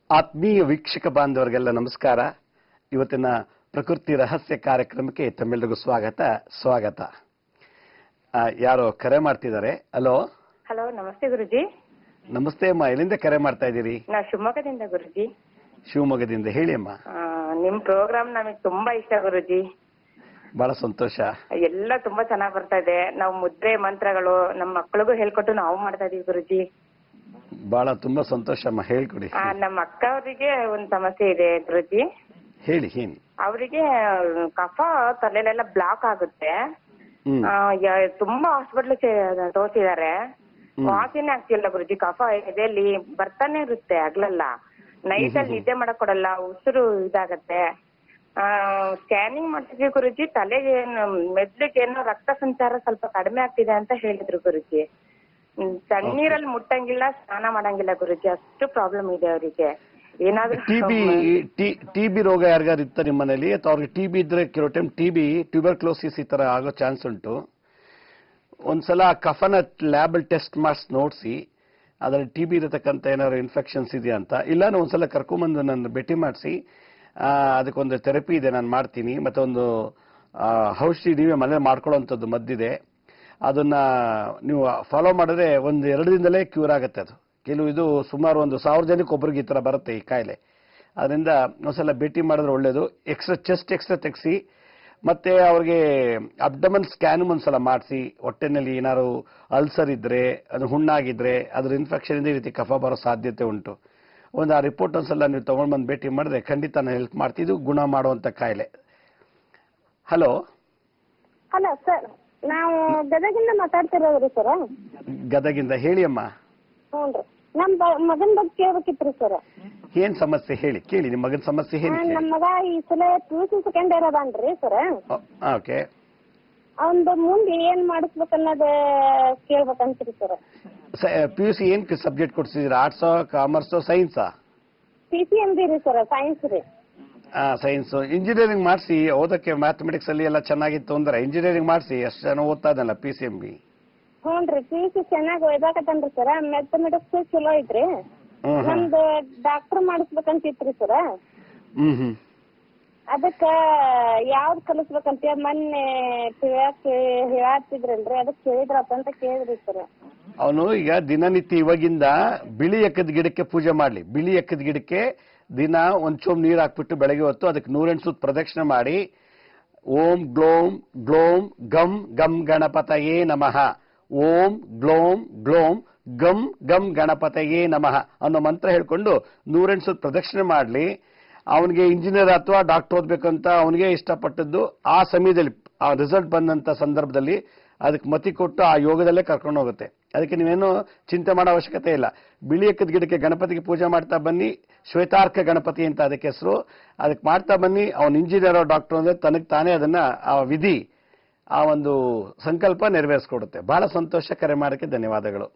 ಆತ್ಮೀಯ ವೀಕ್ಷಕ ಬಾಂಧವರಿಗೆಲ್ಲ ನಮಸ್ಕಾರ ಇವತ್ತಿನ ಪ್ರಕೃತಿ ರಹಸ್ಯ ಕಾರ್ಯಕ್ರಮಕ್ಕೆ ತಮ್ಮೆಲ್ಲರಿಗೂ ಸ್ವಾಗತ ಸ್ವಾಗತ ಆ, ಯಾರೋ ಕರೆ ಮಾಡ್ತಿದ್ದಾರೆ ಹಲೋ ಹಲೋ ನಮಸ್ತೆ ಗುರುಜಿ ನಮಸ್ತೆ ಅಮ್ಮ ಎಲ್ಲಿಂದ ಕರೆ ಮಾಡ್ತಾ ಇದ್ದೀರಿ ನಾವು ಶಿವಮೊಗ್ಗದಿಂದ ಗುರುಜಿ ಶಿವಮೊಗ್ಗದಿಂದ ಹೇಳಿ ಅಮ್ಮ ಆ, ನಿಮ್ ಪ್ರೋಗ್ರಾಮ್ ನಮಗೆ ತುಂಬಾ ಇಷ್ಟ ಗುರುಜಿ ಬಹಳ ಸಂತೋಷ ಎಲ್ಲ ತುಂಬಾ ಚೆನ್ನಾಗ್ ಬರ್ತಾ ಇದೆ ನಾವು ಮುದ್ರೆ ಮಂತ್ರಗಳು ನಮ್ಮ ಮಕ್ಳಿಗೂ ಹೇಳ್ಕೊಟ್ಟು ನಾವು ಮಾಡ್ತಾ ಇದೀವಿ ಗುರುಜಿ ಬಹಳ ತುಂಬಾ ಸಂತೋಷ ಅಮ್ಮ ಹೇಳ್ಕೊಡಿ ಆ, ನಮ್ಮ ಅಕ್ಕ ಅವರಿಗೆ ಒಂದ್ ಸಮಸ್ಯೆ ಇದೆ ಗುರುಜಿ ಹೇಳಿ ಏನ್ ಅವರಿಗೆ ಕಫ ತಲೆಲೆಲ್ಲ ಬ್ಲಾಕ್ ಆಗುತ್ತೆ ಹ್ಮ್ ಆ, ಯ- ತುಂಬಾ ಹಾಸ್ಪಿಟ್ಲ್ ತೋರಿಸಿದ್ದಾರೆ ಹ್ಮ್. ವಾಸಿನೇ ಆಗ್ತಿಲ್ಲ ಗುರುಜಿ ಕಫ ಎದೆಯಲ್ಲಿ ಬರ್ತಾನೆ ಇರುತ್ತೆ ಆಗ್ಲಲ್ಲ ನೈಟ್ ಅಲ್ಲಿ ನಿದ್ದೆ ಮಾಡಕ್ ಕೊಡಲ್ಲ ಉಸಿರು ಇದಾಗತ್ತೆ ಸ್ಕ್ಯಾನಿಂಗ್ ಮಾಡ್ತಿದ್ವಿ ಗುರುಜಿ ತಲೆಗೆ ಏನು ಮೆದ್ಲಿಗೆ ಏನೋ ರಕ್ತ ಸಂಚಾರ ಸ್ವಲ್ಪ ಕಡಿಮೆ ಆಗ್ತಿದೆ ಅಂತ ಹೇಳಿದ್ರು ಗುರುಜಿ ಹ್ಮ್, ತಣ್ಣೀರಲ್ಲಿ ಮುಟ್ಟಂಗಿಲ್ಲ ಸ್ನಾನ ಮಾಡಂಗಿಲ್ಲ ಗುರುಜಿ ಅಷ್ಟು ಪ್ರಾಬ್ಲಮ್ ಇದೆ ಅವರಿಗೆ ಏನಾದ್ರೂ ಟಿಬಿ ಟಿಬಿ ರೋಗ ಯಾರಿಗಾರು ಇತ್ತ ನಿಮ್ಮ ಮನೇಲಿ ಅಥವಾ ಅವ್ರಿಗೆ ಟಿಬಿ ಇದ್ರೆ ಕೆಲವು ಟೈಮ್ ಟಿಬಿ ಟ್ಯೂಬರ್ಕ್ಲೋಸಿಸ್ ಈ ತರ ಆಗೋ ಚಾನ್ಸ್ ಉಂಟು ಒಂದ್ಸಲ ಕಫನ ಲ್ಯಾಬ್ ಟೆಸ್ಟ್ ಮಾಡಿಸಿ ನೋಡಿಸಿ ಅದ್ರಲ್ಲಿ ಟಿಬಿ ಇರತಕ್ಕಂತ ಏನಾದ್ರು ಇನ್ಫೆಕ್ಷನ್ಸ್ ಇದೆಯಾ ಅಂತ ಇಲ್ಲ ನಾನು ಒಂದ್ಸಲ ಕರ್ಕೊಂಬಂದು ನನ್ನ ಭೇಟಿ ಮಾಡಿಸಿ ಅದಕ್ಕೊಂದು ಥೆರಪಿ ಇದೆ ನಾನು ಮಾಡ್ತೀನಿ ಮತ್ತೆ ಒಂದು ಆ, ಔಷಧಿ ನೀವೇ ಮನೇಲಿ ಮಾಡ್ಕೊಳ್ಳೋಂಥದ್ದು ಮದ್ದಿದೆ ಅದನ್ನ ನೀವು ಫಾಲೋ ಮಾಡಿದ್ರೆ ಒಂದು ಎರಡು ದಿನದಲ್ಲೇ ಕ್ಯೂರ್ ಆಗುತ್ತೆ ಅದು ಕೆಲವು ಇದು ಸುಮಾರು ಒಂದು ಸಾವಿರ ಜನಕ್ಕೆ ಒಬ್ಬರಿಗೆ ಈ ತರ ಬರುತ್ತೆ ಈ ಕಾಯಿಲೆ ಅದರಿಂದ ಒಂದ್ಸಲ ಭೇಟಿ ಮಾಡಿದ್ರೆ ಒಳ್ಳೇದು ಎಕ್ಸ್ಟ್ರಾ ಚೆಸ್ಟ್ ಎಕ್ಸ್ಟ್ರಾ ತೆಗೆಸಿ ಮತ್ತೆ ಅವ್ರಿಗೆ ಅಬ್ಡಮನ್ ಸ್ಕ್ಯಾನ್ ಒಂದ್ಸಲ ಮಾಡಿಸಿ ಹೊಟ್ಟೆನಲ್ಲಿ ಏನಾದ್ರು ಅಲ್ಸರ್ ಇದ್ರೆ ಅದು ಹುಣ್ಣಾಗಿದ್ರೆ ಅದ್ರ ಇನ್ಫೆಕ್ಷನ್ ಇಂದ ಈ ರೀತಿ ಕಫ ಬರೋ ಸಾಧ್ಯತೆ ಉಂಟು ಒಂದು ಆ ರಿಪೋರ್ಟ್ ಒಂದ್ಸಲ ನೀವು ತಗೊಂಡ್ ಬಂದು ಭೇಟಿ ಮಾಡಿದ್ರೆ ಖಂಡಿತ ನಾನು ಹೆಲ್ಪ್ ಮಾಡ್ತಿದ್ದು ಗುಣ ಮಾಡುವಂತ ಕಾಯಿಲೆ ಹಲೋ ಹಲೋ ಸರ್ ನಾವು ಗದಗಿಂದ ಮಾತಾಡ್ತಿರೋದ್ರಿ ಸರ್ ಗದಗಿಂದ ಹೇಳಿ ಅಮ್ಮ ಹ್ಞೂ ರೀ ನಮ್ಮ ಬ- ಮಗನ್ ಬಗ್ಗೆ ಕೇಳ್ಬೇಕಿತ್ರಿ ಸರ್ ಏನ್ ಸಮಸ್ಯೆ ಹೇಳಿ ಕೇಳಿ ನಿಮ್ಮ ಮಗನ ಸಮಸ್ಯೆ ಹೇಳಿ ನಮ್ಮ ಮಗ ಈ ಸಲ P U C second year ಅದಾನ್ರಿ ಸರ್ ಓಕೆ ಅವಂದು ಮುಂದೆ ಏನ್ ಮಾಡಿಸ್ಬೇಕನ್ನೋದು ಕೇಳ್ಬೇಕಂತ್ರಿ ಸರ್ ಪಿ ಯು ಸಿ ಏನ್ ಸಬ್ಜೆಕ್ಟ್ ಕೊಡ್ಸಿದ್ದೀರಾ ಆರ್ಟ್ಸೋ ಕಾಮರ್ಸೋ ಸೈನ್ಸಾ ಪಿ ಸಿ ಎಂ ಬಿ ರೀ ಸರ್ ಸೈನ್ಸ್ ರೀ ಸೈನ್ಸ್ ಇಂಜಿನಿಯರಿಂಗ್ ಮಾಡಿಸಿ ಓದಕ್ಕೆ ಮ್ಯಾಥಮೆಟಿಕ್ಸ್ ಅಲ್ಲಿ ಎಲ್ಲ ಚೆನ್ನಾಗಿತ್ತು ಅಂದ್ರೆ ಇಂಜಿನಿಯರಿಂಗ್ ಮಾಡಿಸಿ ಎಷ್ಟು ಜನ ಓದ್ತಾ ಇದ್ದಲ್ಲ ಪಿ ಸಿ ಎಂ ಬಿ ಹ್ಞೂ ರೀ ಪಿ ಯು ಸಿ ಚೆನ್ನಾಗಿ ಓದಾಕತ್ತನ್ರಿ ಸರ್ ಮ್ಯಾಥಮೆಟಿಕ್ಸ್ ಚಲೋ ಐತ್ರಿ ಹ್ಮ್ ಹ್ಮ್ ನಮ್ದು ಡಾಕ್ಟರ್ ಮಾಡಿಸ್ಬೇಕಂತಿತ್ರಿ ಸರ್ ಹ್ಮ್ ಹ್ಮ್ ಅದಕ್ಕ ಯಾವ್ದ್ ಕಲಿಸ್ಬೇಕಂತ ಮೊನ್ನೆ ತಿಳ್ಯಾಕ ಹೇಳತ್ತಿದ್ರಲ್ರಿ ಅದಕ್ಕೆ ಕೇಳಿದ್ರಪ್ಪ ಅಂತ ಕೇಳಿದ್ರಿ ಸರ್ ಅವನು ಈಗ ದಿನನಿತ್ಯ ಇವಾಗಿಂದ ಬಿಳಿ ಎಕ್ಕದ ಗಿಡಕ್ಕೆ ಪೂಜೆ ಮಾಡ್ಲಿ ಬಿಳಿ ಎಕ್ಕದ ಗಿಡಕ್ಕೆ ದಿನ ಒಂದ್ ಚೋಮ್ ನೀರ್ ಹಾಕ್ಬಿಟ್ಟು ಬೆಳಗ್ಗೆ ಹೊತ್ತು ಅದಕ್ಕೆ ನೂರೆಂಟು ಸುತ್ತ ಪ್ರದಕ್ಷಿಣೆ ಮಾಡಿ ಓಂ ಗ್ಲೋಂ ಗ್ಲೋಂ ಗಂ ಗಂ ಗಣಪತಯೇ ನಮಃ ಓಂ ಗ್ಲೋಂ ಗ್ಲೋಂ ಗಂ ಗಂ ಗಣಪತಯೇ ನಮಃ ಅನ್ನೋ ಮಂತ್ರ ಹೇಳ್ಕೊಂಡು ನೂರೆಂಟು ಸುತ್ತ ಪ್ರದಕ್ಷಿಣೆ ಮಾಡ್ಲಿ ಅವನಿಗೆ ಇಂಜಿನಿಯರ್ ಅಥವಾ ಡಾಕ್ಟರ್ ಓದ್ಬೇಕಂತ ಅವನಿಗೆ ಇಷ್ಟಪಟ್ಟದ್ದು ಆ ಸಮಯದಲ್ಲಿ ಆ ರಿಸಲ್ಟ್ ಬಂದಂತ ಸಂದರ್ಭದಲ್ಲಿ ಅದಕ್ಕೆ ಮತಿ ಕೊಟ್ಟು ಆ ಯೋಗದಲ್ಲೇ ಕರ್ಕೊಂಡು ಹೋಗುತ್ತೆ ಅದಕ್ಕೆ ನೀವೇನು ಚಿಂತೆ ಮಾಡೋ ಅವಶ್ಯಕತೆ ಇಲ್ಲ ಬಿಳಿ ಎಕ್ಕದ ಗಿಡಕ್ಕೆ ಗಣಪತಿಗೆ ಪೂಜೆ ಮಾಡ್ತಾ ಬನ್ನಿ ಶ್ವೇತಾರ್ಕ ಗಣಪತಿ ಅಂತ ಅದಕ್ಕೆ ಹೆಸರು ಅದಕ್ಕೆ ಮಾಡ್ತಾ ಬನ್ನಿ ಅವನು ಇಂಜಿನಿಯರ್ ಡಾಕ್ಟರ್ ಅಂದ್ರೆ ತನಗೆ ತಾನೇ ಅದನ್ನ ಆ ವಿಧಿ ಆ ಒಂದು ಸಂಕಲ್ಪ ನೆರವೇರಿಸ್ಕೊಡುತ್ತೆ ಬಹಳ ಸಂತೋಷ ಕರೆ ಮಾಡೋಕ್ಕೆ ಧನ್ಯವಾದಗಳು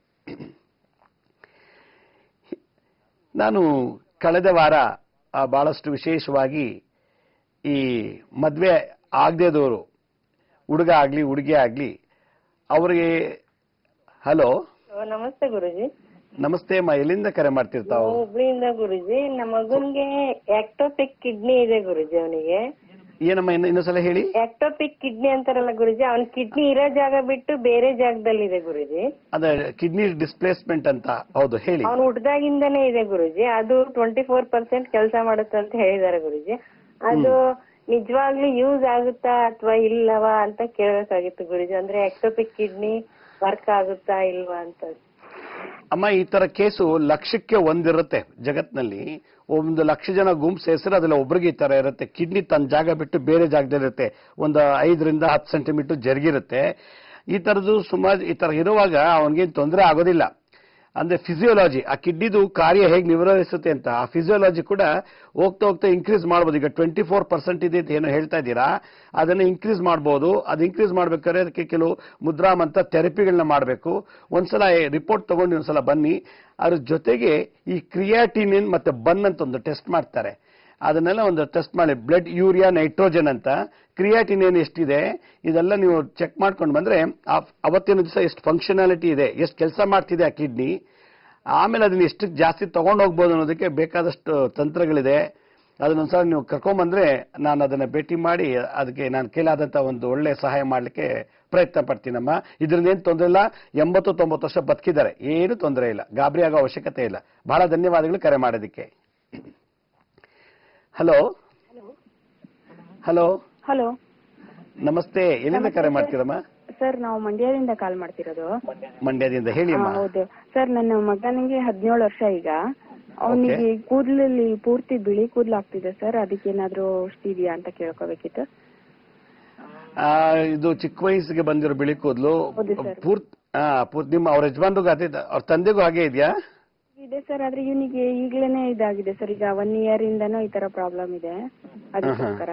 ನಾನು ಕಳೆದ ವಾರ ಆ, ಬಹಳಷ್ಟು ವಿಶೇಷವಾಗಿ ಈ ಮದ್ವೆ ಆಗದೇದವರು ಹುಡುಗ ಆಗ್ಲಿ ಹುಡುಗಿ ಆಗ್ಲಿ ಅವರಿಗೆ ಹಲೋ ನಮಸ್ತೆ ಗುರುಜಿ ನಮಸ್ತೆ ಅಮ್ಮ ಎಲ್ಲಿಂದ ಕರೆ ಮಾಡ್ತಿರ್ತಾವು ಹುಬ್ಳಿಯಿಂದ ಗುರುಜಿ ನಮ್ಮ ಮಗನ್ಗೆ ಆಕ್ಟೋಪಿಕ್ ಕಿಡ್ನಿ ಇದೆ ಗುರುಜಿ ಅವನಿಗೆ ಏನಮ್ಮ ಇನ್ನು ಇನ್ನೊಂದ್ಸಲ ಹೇಳಿ ಆಕ್ಟೋಪಿಕ್ ಕಿಡ್ನಿ ಅಂತಾರಲ್ಲ ಗುರುಜಿ ಅವ್ನ ಕಿಡ್ನಿ ಇರೋ ಜಾಗ ಬಿಟ್ಟು ಬೇರೆ ಜಾಗದಲ್ಲಿ ಇದೆ ಗುರುಜಿ ಅದ ಕಿಡ್ನಿ ಡಿಸ್ಪ್ಲೇಸ್ಮೆಂಟ್ ಅಂತ ಹೌದು ಹೇಳಿ ಅವ್ನು ಹುಟ್ದಾಗಿಂದಾನೇ ಇದೆ ಗುರುಜಿ ಅದು ಟ್ವೆಂಟಿ ಫೋರ್ ಪರ್ಸೆಂಟ್ ಕೆಲಸ ಮಾಡುತ್ತೆ ಅಂತ ಹೇಳಿದಾರೆ ಗುರುಜಿ ಅದು ನಿಜವಾಗ್ಲೂ ಯೂಸ್ ಆಗುತ್ತಾ ಅಥವಾ ಇಲ್ಲವಾ ಅಂತ ಕೇಳಬೇಕಾಗಿತ್ತು ಗುರುಜಿ ಅಂದ್ರೆ ಆಕ್ಟೋಪಿಕ್ ಕಿಡ್ನಿ ವರ್ಕ್ ಆಗುತ್ತಾ ಇಲ್ವಾ ಅಂತ ಅಮ್ಮ ಈ ತರ ಕೇಸು ಲಕ್ಷಕ್ಕೆ ಒಂದಿರುತ್ತೆ ಜಗತ್ನಲ್ಲಿ ಒಂದು ಲಕ್ಷ ಜನ ಗುಂಪು ಸೇರಿಸಿದ್ರೆ ಅದ್ರಲ್ಲಿ ಒಬ್ರಿಗೆ ಈ ತರ ಇರುತ್ತೆ ಕಿಡ್ನಿ ತನ್ನ ಜಾಗ ಬಿಟ್ಟು ಬೇರೆ ಜಾಗದಲ್ಲಿ ಇರುತ್ತೆ ಒಂದು ಐದರಿಂದ ಹತ್ತು ಸೆಂಟಿಮೀಟರ್ ಜರುಗಿರುತ್ತೆ ಈ ತರದ್ದು ಸುಮಾರು ಈ ತರ ಇರುವಾಗ ಅವನಿಗೇನು ತೊಂದರೆ ಆಗೋದಿಲ್ಲ ಅಂದ್ರೆ ಫಿಸಿಯೋಲಾಜಿ ಆ ಕಿಡ್ನಿದು ಕಾರ್ಯ ಹೇಗೆ ನಿರ್ವಹಿಸುತ್ತೆ ಅಂತ ಆ ಫಿಸಿಯೋಲಾಜಿ ಕೂಡ ಹೋಗ್ತಾ ಹೋಗ್ತಾ ಇನ್ಕ್ರೀಸ್ ಮಾಡ್ಬೋದು ಈಗ ಟ್ವೆಂಟಿ ಫೋರ್ ಪರ್ಸೆಂಟ್ ಇದೆ ಅಂತ ಏನೋ ಹೇಳ್ತಾ ಇದ್ದೀರಾ ಅದನ್ನ ಇನ್ಕ್ರೀಸ್ ಮಾಡ್ಬೋದು ಅದು ಇನ್ಕ್ರೀಸ್ ಮಾಡ್ಬೇಕಾದ್ರೆ ಅದಕ್ಕೆ ಕೆಲವು ಮುದ್ರಾಮಂತ ಥೆರಪಿಗಳನ್ನ ಮಾಡಬೇಕು ಒಂದ್ಸಲ ರಿಪೋರ್ಟ್ ತಗೊಂಡು ಒಂದ್ಸಲ ಬನ್ನಿ ಅದ್ರ ಜೊತೆಗೆ ಈ ಕ್ರಿಯಾಟಿನಿನ್ ಮತ್ತೆ ಬನ್ ಅಂತ ಒಂದು ಟೆಸ್ಟ್ ಮಾಡ್ತಾರೆ ಅದನ್ನೆಲ್ಲ ಒಂದು ಟೆಸ್ಟ್ ಮಾಡಿ ಬ್ಲಡ್ ಯೂರಿಯಾ ನೈಟ್ರೋಜನ್ ಅಂತ ಕ್ರಿಯಾಟಿನೇನ್ ಎಷ್ಟಿದೆ ಇದೆಲ್ಲ ನೀವು ಚೆಕ್ ಮಾಡ್ಕೊಂಡು ಬಂದ್ರೆ ಆ- ಅವತ್ತಿನ ದಿವಸ ಎಷ್ಟು ಫಂಕ್ಷನಾಲಿಟಿ ಇದೆ ಎಷ್ಟು ಕೆಲಸ ಮಾಡ್ತಿದೆ ಆ ಕಿಡ್ನಿ ಆಮೇಲೆ ಅದನ್ನ ಎಷ್ಟು ಜಾಸ್ತಿ ತಗೊಂಡು ಹೋಗ್ಬೋದು ಅನ್ನೋದಕ್ಕೆ ಬೇಕಾದಷ್ಟು ತಂತ್ರಗಳಿದೆ ಅದನ್ನೊಂದ್ಸಲ ನೀವು ಕರ್ಕೊಂಬಂದ್ರೆ ನಾನು ಅದನ್ನ ಭೇಟಿ ಮಾಡಿ ಅದಕ್ಕೆ ನಾನು ಕೈಲಾದಂತ ಒಂದು ಒಳ್ಳೆ ಸಹಾಯ ಮಾಡಲಿಕ್ಕೆ ಪ್ರಯತ್ನ ಪಡ್ತೀನಮ್ಮ ಇದರಿಂದ ಏನು ತೊಂದರೆ ಇಲ್ಲ ಎಂಬತ್ತು ತೊಂಬತ್ತು ವರ್ಷ ಬದುಕಿದ್ದಾರೆ ಏನು ತೊಂದರೆ ಇಲ್ಲ ಗಾಬರಿ ಆಗೋ ಅವಶ್ಯಕತೆ ಇಲ್ಲ ಬಹಳ ಧನ್ಯವಾದಗಳು ಕರೆ ಮಾಡೋದಕ್ಕೆ ಹಲೋ ಹಲೋ ಹಲೋ ನಮಸ್ತೆ ಎಲ್ಲಿಂದ ಕರೆ ಮಾಡ್ತೀರಮ್ಮ ಸರ್ ನಾವು ಮಂಡ್ಯದಿಂದ ಕಾಲ್ ಮಾಡ್ತಿರೋದು ಮಂಡ್ಯದಿಂದ ಹೇಳಿ ಅಮ್ಮ ಹಾ, ಹೌದು ಸರ್ ನನ್ನ ಮಗನಿಗೆ ಹದಿನೇಳು ವರ್ಷ ಈಗ ಅವನಿಗೆ ಕೂದಲಲ್ಲಿ ಪೂರ್ತಿ ಬಿಳಿ ಕೂದಲು ಆಗ್ತಿದೆ ಸರ್ ಅದಕ್ಕೆ ಏನಾದ್ರು ಔಷಧಿ ಇದೆಯಾ ಅಂತ ಕೇಳ್ಕೋಬೇಕಿತ್ತು ಆ, ಇದು ಚಿಕ್ಕ ವಯಸ್ಸಿಗೆ ಬಂದಿರೋ ಬಿಳಿ ಕೂದಲು ಹೌದು ಸರ್. ಪೂರ್ತಿ ಆ, ಪೂರ್ತಿ ನಿಮ್ಮ ಅವ್ರ ಯಜಮಾನ್ರಿಗೂ ಅದೇ ಅವ್ರ ತಂದೆಗೂ ಹಾಗೆ ಇದೆಯಾ ಇದೆ ಸರ್ ಆದ್ರೆ ಇವನಿಗೆ ಈಗ್ಲೇನೆ ಇದಾಗಿದೆ ಸರ್ ಈಗ ಒನ್ ಇಯರ್ ಇಂದನೂ ಈ ತರ ಪ್ರಾಬ್ಲಮ್ ಇದೆ ಅದಕ್ಕೋಸ್ಕರ